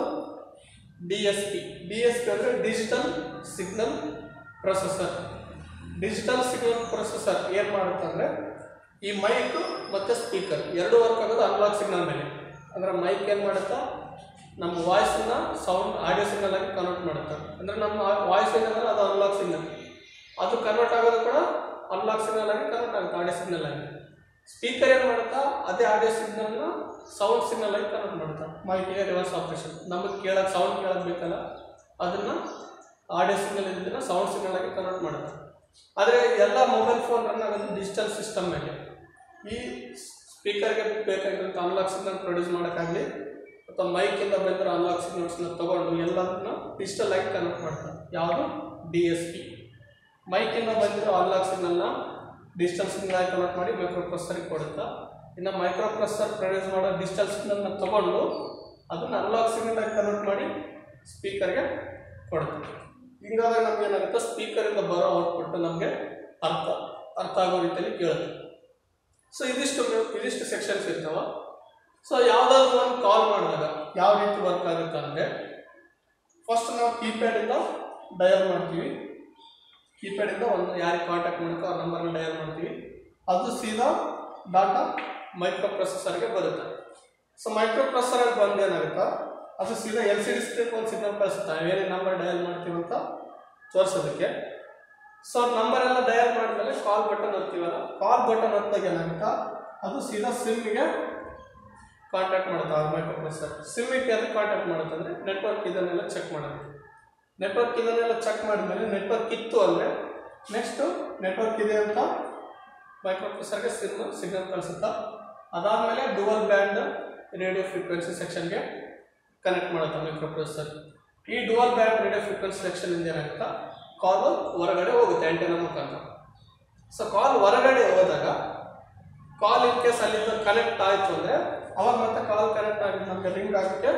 D S P D S P ಅಂದರೆ digital signal processor digital signal processor ಏನು ಮಾಡುತ್ತೆ ಅಂದರೆ ಈ ಮೈಕ್ ಮತ್ತು ಸ್ಪೀಕರ್ ಎರಡು ವರ್ಕ್ ಆಗೋದು ಅನ್ಲಾಕ್ ಸಿಗ್ನಲ್ ಮೇಲೆ ಅಂದರೆ ಮೈಕ್ ಏನು ಮಾಡುತ್ತಾ ನಮ್ಮ ವಾಯ್ಸನ್ನ ಸೌಂಡ್ ಆಡಿಯೋ ಸಿಗ್ನಲ್ ಆಗಿ ಕನ್ವರ್ಟ್ ಮಾಡುತ್ತೆ ಅಂದರೆ ನಮ್ಮ ವಾಯ್ಸ್ ಏನಂದ್ರೆ ಅದು ಅನ್ಲಾಕ್ ಸಿಗ್ನಲ್ ಅದು ಕನ್ವರ್ಟ್ ಆಗೋದು ಕೂಡ ಅನ್ಲಾಕ್ ಸಿಗ್ನಲ್ ಆಗಿ ಕನ್ವರ್ಟ್ ಆಗುತ್ತೆ ಆಡಿಯೋ ಸಿಗ್ನಲ್ ಆಗಿ ಸ್ಪೀಕರ್ ಏನು ಮಾಡುತ್ತಾ ಅದೇ ಆಡಿಯೋ ಸಿಗ್ನಲ್ನ ಸೌಂಡ್ ಸಿಗ್ನಲ್ ಆಗಿ ಕನ್ವರ್ಟ್ ಮಾಡುತ್ತಾ ಮೈಕಿಗೆ ರಿವರ್ಸ್ ಆಪರೇಷನ್ ನಮಗೆ ಕೇಳೋಕೆ ಸೌಂಡ್ ಕೇಳೋದು ಬೇಕಲ್ಲ ಅದನ್ನು ಆಡಿಯೋ ಸಿಗ್ನಲ್ ಇದ್ದನ್ನ ಸೌಂಡ್ ಸಿಗ್ನಲ್ ಆಗಿ ಕನ್ವರ್ಟ್ ಮಾಡುತ್ತೆ ಆದರೆ ಎಲ್ಲ ಮೊಬೈಲ್ ಫೋನ್ ರನ್ ಆಗೋದು ಡಿಜಿಟಲ್ ಸಿಸ್ಟಮ್ ಮೇಲೆ ಈ ಸ್ಪೀಕರ್ಗೆ ಬೇಕಾಗಿರೋಂಥ ಅನ್ಲಾಕ್ ಸಿಗ್ನಲ್ ಪ್ರೊಡ್ಯೂಸ್ ಮಾಡೋಕ್ಕಾಗಲಿ ಅಥವಾ ಮೈಕಿಂದ ಬಂದಿರೋ ಅನ್ಲಾಕ್ ಸಿಗ್ನಲ್ಸ್ನ ತೊಗೊಂಡು ಎಲ್ಲದನ್ನ ಡಿಜಿಟಲ್ ಆಗಿ ಕನ್ವರ್ಟ್ ಮಾಡ್ತಾರೆ ಯಾವುದು ಡಿ ಎಸ್ ಪಿ ಮೈಕಿಂದ ಬಂದಿರೋ ಅನ್ಲಾಕ್ ಸಿಗ್ನಲ್ನ ಡಿಜಿಟಲ್ ಸಿಗ್ನಲ್ ಆಗಿ ಕನ್ವರ್ಟ್ ಮಾಡಿ ಮೈಕ್ರೋ ಪ್ರೊಸೆಸರ್ಗೆ ಕೊಡುತ್ತಾ ಇನ್ನು ಮೈಕ್ರೋ ಪ್ರೊಸೆಸರ್ ಪ್ರೊಡ್ಯೂಸ್ ಮಾಡೋ ಡಿಜಿಟಲ್ ಸಿಗ್ನಲ್ನ ತೊಗೊಂಡು ಅದನ್ನು ಅನ್ಲಾಕ್ ಸಿಗ್ನಲ್ ಆಗಿ ಕನ್ವರ್ಟ್ ಮಾಡಿ ಸ್ಪೀಕರ್ಗೆ ಕೊಡುತ್ತೆ ಹಿಂಗಾದಾಗ ನಮ್ಗೆ ಏನಾಗುತ್ತೆ ಸ್ಪೀಕರಿಂದ ಬರೋ ಔಟ್ಪುಟ್ ನಮಗೆ ಅರ್ಥ ಅರ್ಥ ಆಗೋ ರೀತಿಯಲ್ಲಿ ಕೇಳುತ್ತೆ ಸೊ ಇದಿಷ್ಟು ಇದಿಷ್ಟು ಸೆಕ್ಷನ್ಸ್ ಇರ್ತಾವ ಸೊ ಯಾವುದಾದ್ರು ಒಂದು ಕಾಲ್ ಮಾಡಿದಾಗ ಯಾವ ರೀತಿ ವರ್ಕ್ ಆಗುತ್ತೆ ಅಂದರೆ ಫಸ್ಟ್ ನಾವು ಕೀಪ್ಯಾಡಿಂದ ಡಯಲ್ ಮಾಡ್ತೀವಿ ಕೀಪ್ಯಾಡಿಂದ ಒಂದು ಯಾರಿಗೆ ಕಾಂಟ್ಯಾಕ್ಟ್ ಮಾಡಬೇಕು ಆ ನಂಬರ್ನ ಡಯಲ್ ಮಾಡ್ತೀವಿ ಅದು ಸೀದಾ ಡಾಟಾ ಮೈಕ್ರೋ ಪ್ರೊಸೆಸರ್ಗೆ ಬರುತ್ತೆ ಸೊ ಮೈಕ್ರೋ ಪ್ರೊಸೆಸರ್ ಬಂದು ಏನಾಗುತ್ತಾ ಅದು ಸೀದಾ ಎಲ್ ಸಿ ಡಿಸ್ಪ್ಲೇಗೆ ಒಂದು ಸಿಗ್ನಲ್ ಕಳಿಸುತ್ತೆ ಏನೇ ನಂಬರ್ ಡಯಲ್ ಮಾಡ್ತೀವಿ ಅಂತ ತೋರಿಸೋದಕ್ಕೆ ಸೊ ನಂಬರ್ ಎಲ್ಲ ಡಯಲ್ ಮಾಡಿದ್ಮೇಲೆ ಕಾಲ್ ಬಟನ್ ಒತ್ತೀವಲ್ಲ ಕಾಲ್ ಬಟನ್ ಒತ್ತಾಗ ಏನಾಗುತ್ತಾ ಅದು ಸೀದಾ ಸಿಮ್ಗೆ ಕಾಂಟ್ಯಾಕ್ಟ್ ಮಾಡುತ್ತೆ ಆ ಮೈಕ್ರೋ ಪ್ರೊಸೆಸರ್ ಸಿಮ್ಮಿಗೆ ಅದು ಕಾಂಟ್ಯಾಕ್ಟ್ ಮಾಡುತ್ತೆ ಅಂದರೆ ನೆಟ್ವರ್ಕ್ ಇದನ್ನೆಲ್ಲ ಚೆಕ್ ಮಾಡೋದು ನೆಟ್ವರ್ಕ್ ಇದನ್ನೆಲ್ಲ ಚೆಕ್ ಮಾಡಿದ್ಮೇಲೆ ನೆಟ್ವರ್ಕ್ ಇತ್ತು ಅಂದರೆ ನೆಕ್ಸ್ಟು ನೆಟ್ವರ್ಕ್ ಇದೆ ಅಂತ ಮೈಕ್ರೋ ಪ್ರೊಸೆಸರ್ಗೆ ಸಿಮ್ ಸಿಗ್ನಲ್ ಕಳಿಸುತ್ತಾ ಅದಾದಮೇಲೆ ಡುವಲ್ ಬ್ಯಾಂಡ್ ರೇಡಿಯೋ ಫ್ರೀಕ್ವೆನ್ಸಿ ಸೆಕ್ಷನ್ಗೆ ಕನೆಕ್ಟ್ ಮಾಡುತ್ತೆ ಮೈಕ್ರೋ ಪ್ರೊಸೆಸರ್ ಈ ಡುವಲ್ ಬ್ಯಾಂಡ್ ರೇಡಿಯೋ ಫ್ರೀಕ್ವೆನ್ಸಿ ಸೆಕ್ಷನಿಂದ ಏನಾಗುತ್ತಾ ಕಾಲು ಹೊರಗಡೆ ಹೋಗುತ್ತೆ ಆ್ಯಂಟೆನ ಮುಖಾಂತರ ಸೊ ಕಾಲ್ ಹೊರಗಡೆ ಹೋದಾಗ ಕಾಲ್ ಇನ್ ಕೇಸ್ ಅಲ್ಲಿಂದ ಕನೆಕ್ಟ್ ಆಯಿತು ಅಂದರೆ ಅವಾಗ ಮತ್ತೆ ಕಾಲ್ ಕನೆಕ್ಟ್ ಆಗಿ ನಮಗೆ ರಿಂಗ್ ಆಗೋಕ್ಕೆ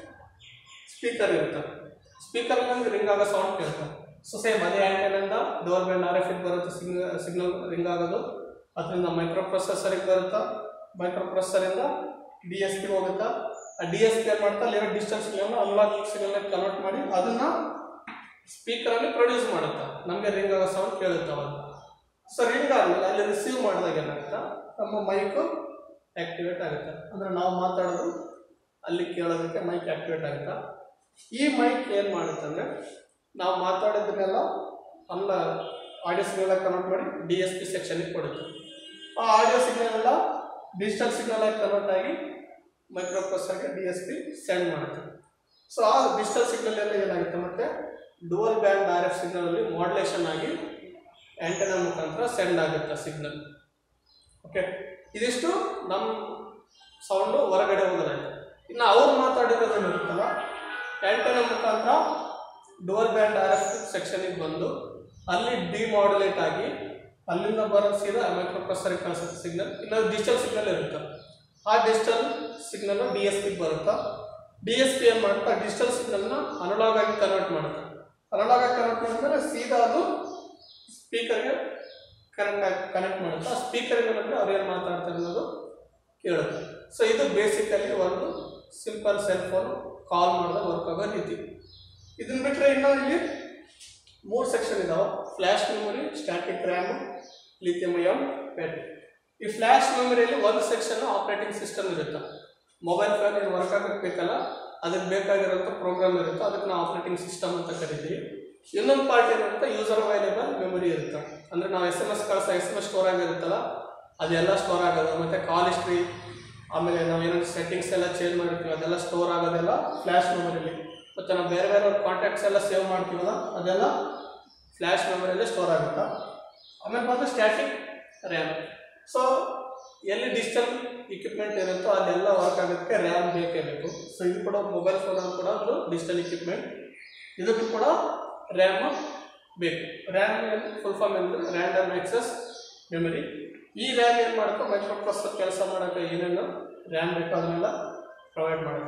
ಸ್ಪೀಕರ್ ಇರುತ್ತೆ ಸ್ಪೀಕರ್ ನಮ್ಗೆ ರಿಂಗ್ ಆಗೋ ಸೌಂಡ್ ಕೇಳುತ್ತೆ ಸೊ ಸೇಮ್ ಅದೇ ಆ್ಯಂಟೆನಿಂದ ಡೋರ್ ಬ್ಯಾಂಡ್ ಆರ್ ಎಫ್ ಬರುತ್ತೆ ಸಿಗ್ನಲ್ ಸಿಗ್ನಲ್ ರಿಂಗ್ ಆಗೋದು ಅದರಿಂದ ಮೈಕ್ರೋ ಪ್ರೊಸೆಸರಿಗೆ ಬರುತ್ತಾ ಮೈಕ್ರೋ ಪ್ರೊಸೆಸರಿಂದ ಡಿ ಎಸ್ ಪಿ ಹೋಗುತ್ತಾ ಆ ಡಿ ಎಸ್ ಪಿ ಏನು ಮಾಡ್ತಾ ಅಲ್ಲಿರೋ ಡಿಸ್ಟೆನ್ಸ್ ಸಿಗ್ನಲ್ನ ಅನ್ಲಾಕ್ ಸಿಗ್ನಲ್ ಕನ್ವರ್ಟ್ ಮಾಡಿ ಅದನ್ನು ಸ್ಪೀಕರಲ್ಲಿ ಪ್ರೊಡ್ಯೂಸ್ ಮಾಡುತ್ತಾ ನಮಗೆ ರಿಂಗ್ ಆಗೋ ಸೌಂಡ್ ಕೇಳುತ್ತೆ ಅವಾಗ ಸೊ ರಿಂಗ್ ಆದಮೇಲೆ ಅಲ್ಲಿ ರಿಸೀವ್ ಮಾಡಿದಾಗ ಏನಾಗುತ್ತಾ ನಮ್ಮ ಮೈಕು ಆ್ಯಕ್ಟಿವೇಟ್ ಆಗುತ್ತೆ ಅಂದರೆ ನಾವು ಮಾತಾಡೋದು ಅಲ್ಲಿ ಕೇಳೋದಕ್ಕೆ ಮೈಕ್ ಆ್ಯಕ್ಟಿವೇಟ್ ಆಗುತ್ತಾ ಈ ಮೈಕ್ ಏನು ಮಾಡುತ್ತೆ ಅಂದರೆ ನಾವು ಮಾತಾಡೋದನ್ನೆಲ್ಲ ಅಲ್ಲ ಆಡಿಯೋ ಸಿಗ್ನಲ್ ಕನ್ವರ್ಟ್ ಮಾಡಿ ಡಿ ಎಸ್ ಪಿ ಸೆಕ್ಷನ್ಗೆ ಕೊಡುತ್ತೆ ಆ ಆಡಿಯೋ ಸಿಗ್ನಲ್ ಎಲ್ಲ ಡಿಜಿಟಲ್ ಸಿಗ್ನಲ್ ಆಗಿ ಕನ್ವರ್ಟ್ ಆಗಿ ಮೈಕ್ರೋ ಪ್ರೊಸೆಸರ್ಗೆ ಡಿ ಎಸ್ ಪಿ ಸೆಂಡ್ ಮಾಡುತ್ತೆ ಸೊ ಆ ಡಿಜಿಟಲ್ ಸಿಗ್ನಲ್ ಎಲ್ಲ ಏನಾಗುತ್ತೆ ಮತ್ತೆ ಡುವಲ್ ಬ್ಯಾಂಡ್ ಆರ್ ಎಫ್ ಸಿಗ್ನಲಲ್ಲಿ ಮಾಡ್ಯುಲೇಷನ್ ಆಗಿ ಆ್ಯಂಟೆನಾ ಮುಖಾಂತರ ಸೆಂಡ್ ಆಗುತ್ತೆ ಸಿಗ್ನಲ್ ಓಕೆ ಇದಿಷ್ಟು ನಮ್ಮ ಸೌಂಡು ಹೊರಗಡೆ ಹೋಗೋದಾಯ್ತು ಇನ್ನು ಅವ್ರು ಮಾತಾಡಿರೋದೇನು ಇರುತ್ತಲ್ಲ ಆ್ಯಂಟೆನಾ ಮುಖಾಂತರ ಡುವಲ್ ಬ್ಯಾಂಡ್ ಆರ್ ಎಫ್ ಸೆಕ್ಷನಿಗೆ ಬಂದು ಅಲ್ಲಿ ಡಿಮಾಡ್ಯುಲೇಟ್ ಆಗಿ ಅಲ್ಲಿಂದ ಬರೋ ಸೀದಾ ಮೈಕ್ರೋ ಪ್ರೊಸೆಸರ್ಗೆ ಕಳಿಸುತ್ತೆ ಸಿಗ್ನಲ್ ಇನ್ನು ಡಿಜಿಟಲ್ ಸಿಗ್ನಲ್ ಇರುತ್ತೆ ಆ ಡಿಜಿಟಲ್ ಸಿಗ್ನಲ್ ಡಿ ಎಸ್ ಪಿಗೆ ಬರುತ್ತಾ ಡಿ ಎಸ್ ಪಿ ಏನು ಮಾಡುತ್ತಾ ಡಿಜಿಟಲ್ ಸಿಗ್ನಲ್ನ ಅನಲಾಗ್ ಆಗಿ ಕನ್ವರ್ಟ್ ಮಾಡುತ್ತೆ ಅನಲಾಗ್ ಆಗಿ ಕನ್ವರ್ಟ್ ಮಾಡಿದ್ರೆ ಸೀದಾ ಅದು ಸ್ಪೀಕರ್ಗೆ ಕನೆಕ್ಟ್ ಆಗಿ ಕನೆಕ್ಟ್ ಮಾಡುತ್ತೆ ಆ ಸ್ಪೀಕರ್ ಏನಂದರೆ ಅವ್ರು ಏನು ಮಾತಾಡ್ತಾರೆ ಅನ್ನೋದು ಕೇಳುತ್ತೆ ಸೊ ಇದು ಬೇಸಿಕಲಿ ಒಂದು ಸಿಂಪಲ್ ಸೆಲ್ ಫೋನ್ ಕಾಲ್ ಮಾಡಿದಾಗ ವರ್ಕ್ ಆಗೋ ರೀತಿ ಇದನ್ನ ಬಿಟ್ಟರೆ ಇನ್ನೂ ಇಲ್ಲಿ ಮೂರು ಸೆಕ್ಷನ್ ಇದಾವೆ flash memory static RAM lithium ion battery ಈ ಫ್ಲ್ಯಾಶ್ ಮೆಮೊರಿಯಲ್ಲಿ ಒಂದು ಸೆಕ್ಷನ್ ಆಪರೇಟಿಂಗ್ ಸಿಸ್ಟಮ್ ಇರುತ್ತೆ ಮೊಬೈಲ್ ಫೋನ್ ಏನು ವರ್ಕ್ ಆಗಕ್ಕೆ ಬೇಕಲ್ಲ ಅದಕ್ಕೆ ಬೇಕಾಗಿರೋಂಥ ಪ್ರೋಗ್ರಾಮ್ ಇರುತ್ತೆ ಅದಕ್ಕೆ ನಾವು ಆಪರೇಟಿಂಗ್ ಸಿಸ್ಟಮ್ ಅಂತ ಕರಿತೀವಿ ಇನ್ನೊಂದು ಪಾರ್ಟ್ ಏನಿರುತ್ತೆ ಯೂಸರ್ ಅವೈಲೇಬಲ್ ಮೆಮೊರಿ ಇರುತ್ತೆ ಅಂದರೆ ನಾವು ಎಸ್ ಎಮ್ ಎಸ್ ಕಳಿಸೋ ಎಸ್ ಎಮ್ ಎಸ್ ಸ್ಟೋರ್ ಆಗಿರುತ್ತಲ್ಲ ಅದೆಲ್ಲ ಸ್ಟೋರ್ ಆಗೋದು ಮತ್ತು ಕಾಲ್ ಹಿಸ್ಟ್ರಿ ಆಮೇಲೆ ನಾವು ಏನಾದ್ರು ಸೆಟ್ಟಿಂಗ್ಸ್ ಎಲ್ಲ ಚೇಂಜ್ ಮಾಡಿರ್ತೀವಿ ಅದೆಲ್ಲ ಸ್ಟೋರ್ ಆಗೋದೆಲ್ಲ ಫ್ಲ್ಯಾಶ್ ಮೆಮೊರಿಲಿ ಮತ್ತು ನಾವು ಬೇರೆ ಬೇರೆ ಕಾಂಟ್ಯಾಕ್ಟ್ಸ್ ಎಲ್ಲ ಸೇವ್ ಮಾಡ್ತೀವಲ್ಲ ಅದೆಲ್ಲ ಫ್ಲ್ಯಾಶ್ ಮೆಮೊರಿಯಲ್ಲೇ ಸ್ಟೋರ್ ಆಗುತ್ತಾ ಆಮೇಲೆ ಬಂದು ಸ್ಟ್ಯಾಟಿಕ್ ರ್ಯಾಮ್ ಸೊ ಎಲ್ಲಿ ಡಿಜಿಟಲ್ ಇಕ್ವಿಪ್ಮೆಂಟ್ ಇರುತ್ತೋ ಅಲ್ಲೆಲ್ಲ ವರ್ಕ್ ಆಗೋದಕ್ಕೆ ರ್ಯಾಮ್ ಬೇಕೇ ಬೇಕು ಸೊ ಇದು ಕೂಡ ಮೊಬೈಲ್ ಫೋನಲ್ಲಿ ಕೂಡ ಒಂದು ಡಿಜಿಟಲ್ ಇಕ್ವಿಪ್ಮೆಂಟ್ ಇದಕ್ಕೂ ಕೂಡ ರ್ಯಾಮ್ ಬೇಕು ರ್ಯಾಮ್ ಫುಲ್ ಫಾರ್ಮ್ ಅಂದರೆ ರ್ಯಾಂಡಮ್ ಆಕ್ಸೆಸ್ ಮೆಮರಿ ಈ ರ್ಯಾಮ್ ಏನು ಮಾಡುತ್ತೋ ಮೈಕ್ರೋ ಪ್ರೊಸೆಸರ್ ಕೆಲಸ ಮಾಡೋಕ್ಕೆ ಏನೇನು ರ್ಯಾಮ್ ಬೇಕೋ ಅದನ್ನೆಲ್ಲ ಪ್ರೊವೈಡ್ ಮಾಡುತ್ತೆ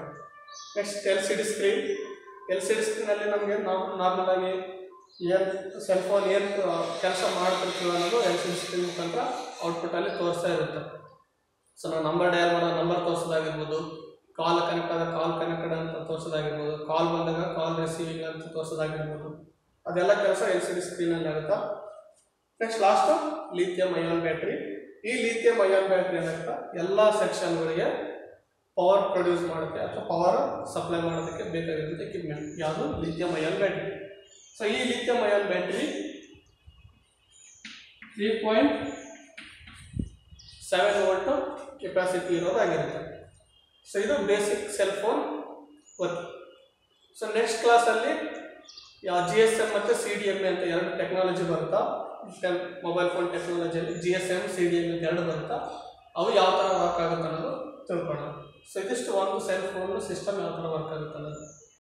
next L C D screen L C D ಸ್ಕ್ರೀನಲ್ಲಿ ನಮಗೆ ನಾವು ನಾರ್ಮಲ್ ಆಗಿ ಏನು ಸೆಲ್ ಫೋನ್ ಏನು ಕೆಲಸ ಮಾಡ್ತಿರ್ತೀವಿ ಅನ್ನೋದು ಎಲ್ ಸಿ ಡಿ ಸ್ಕ್ರೀನ್ ಮುಖಾಂತರ ಔಟ್ಪುಟ್ಟಲ್ಲಿ ತೋರಿಸ್ತಾ ಇರುತ್ತೆ ಸೊ ನಾವು ನಂಬರ್ ಡಯಲ್ ಮಾಡೋ ನಂಬರ್ ತೋರಿಸೋದಾಗಿರ್ಬೋದು ಕಾಲ್ ಕನೆಕ್ಟ್ ಆದ ಕಾಲ್ ಕನೆಕ್ಟೆಡ್ ಅಂತ ತೋರಿಸೋದಾಗಿರ್ಬೋದು ಕಾಲ್ ಬಂದಾಗ ಕಾಲ್ ರಿಸೀವಿಂಗ್ ಅಂತ ತೋರಿಸೋದಾಗಿರ್ಬೋದು ಅದೆಲ್ಲ ಕೆಲಸ ಎಲ್ ಸಿ ಡಿ ಸ್ಕ್ರೀನಲ್ಲಿ ಆಗುತ್ತೆ next last lithium ion battery ಈ ಲಿಥಿಯಂ ಅಯಾನ್ ಬ್ಯಾಟ್ರಿ ಏನಾಗುತ್ತೆ ಎಲ್ಲ ಸೆಕ್ಷನ್ಗಳಿಗೆ ಪವರ್ ಪ್ರೊಡ್ಯೂಸ್ ಮಾಡೋಕ್ಕೆ ಅಥವಾ ಪವರ್ ಸಪ್ಲೈ ಮಾಡೋದಕ್ಕೆ ಬೇಕಾಗಿರುವಂಥ ಎಕ್ವಿಪ್ಮೆಂಟ್ ಯಾವುದು ಲಿಥಿಯಂ ಅಯಾನ್ ಬ್ಯಾಟ್ರಿ ಸೊ ಈ lithium ion battery three point seven volt capacity ಇರೋದಾಗಿರುತ್ತೆ ಸೊ ಇದು basic cell phone work so next ಕ್ಲಾಸಲ್ಲಿ ಯಾವ ಜಿ ಎಸ್ ಎಮ್ ಮತ್ತು ಸಿ ಡಿ ಎಮ್ ಅಂತ ಎರಡು ಟೆಕ್ನಾಲಜಿ ಬರುತ್ತಾ ಮೊಬೈಲ್ ಫೋನ್ ಟೆಕ್ನಾಲಜಿಯಲ್ಲಿ G S M C D M ಅಂತ ಎರಡು ಬರುತ್ತಾ ಅವು ಯಾವ ಥರ ವರ್ಕ್ ಆಗುತ್ತೆ ಅನ್ನೋದು ತಿಳ್ಕೊಳ್ಳೋಣ ಸೊ ಇದಿಷ್ಟು ಒಂದು ಸೆಲ್ ಫೋನ್ ಸಿಸ್ಟಮ್ ಯಾವ ಥರ ವರ್ಕ್ ಆಗುತ್ತೆ ಅನ್ನೋದು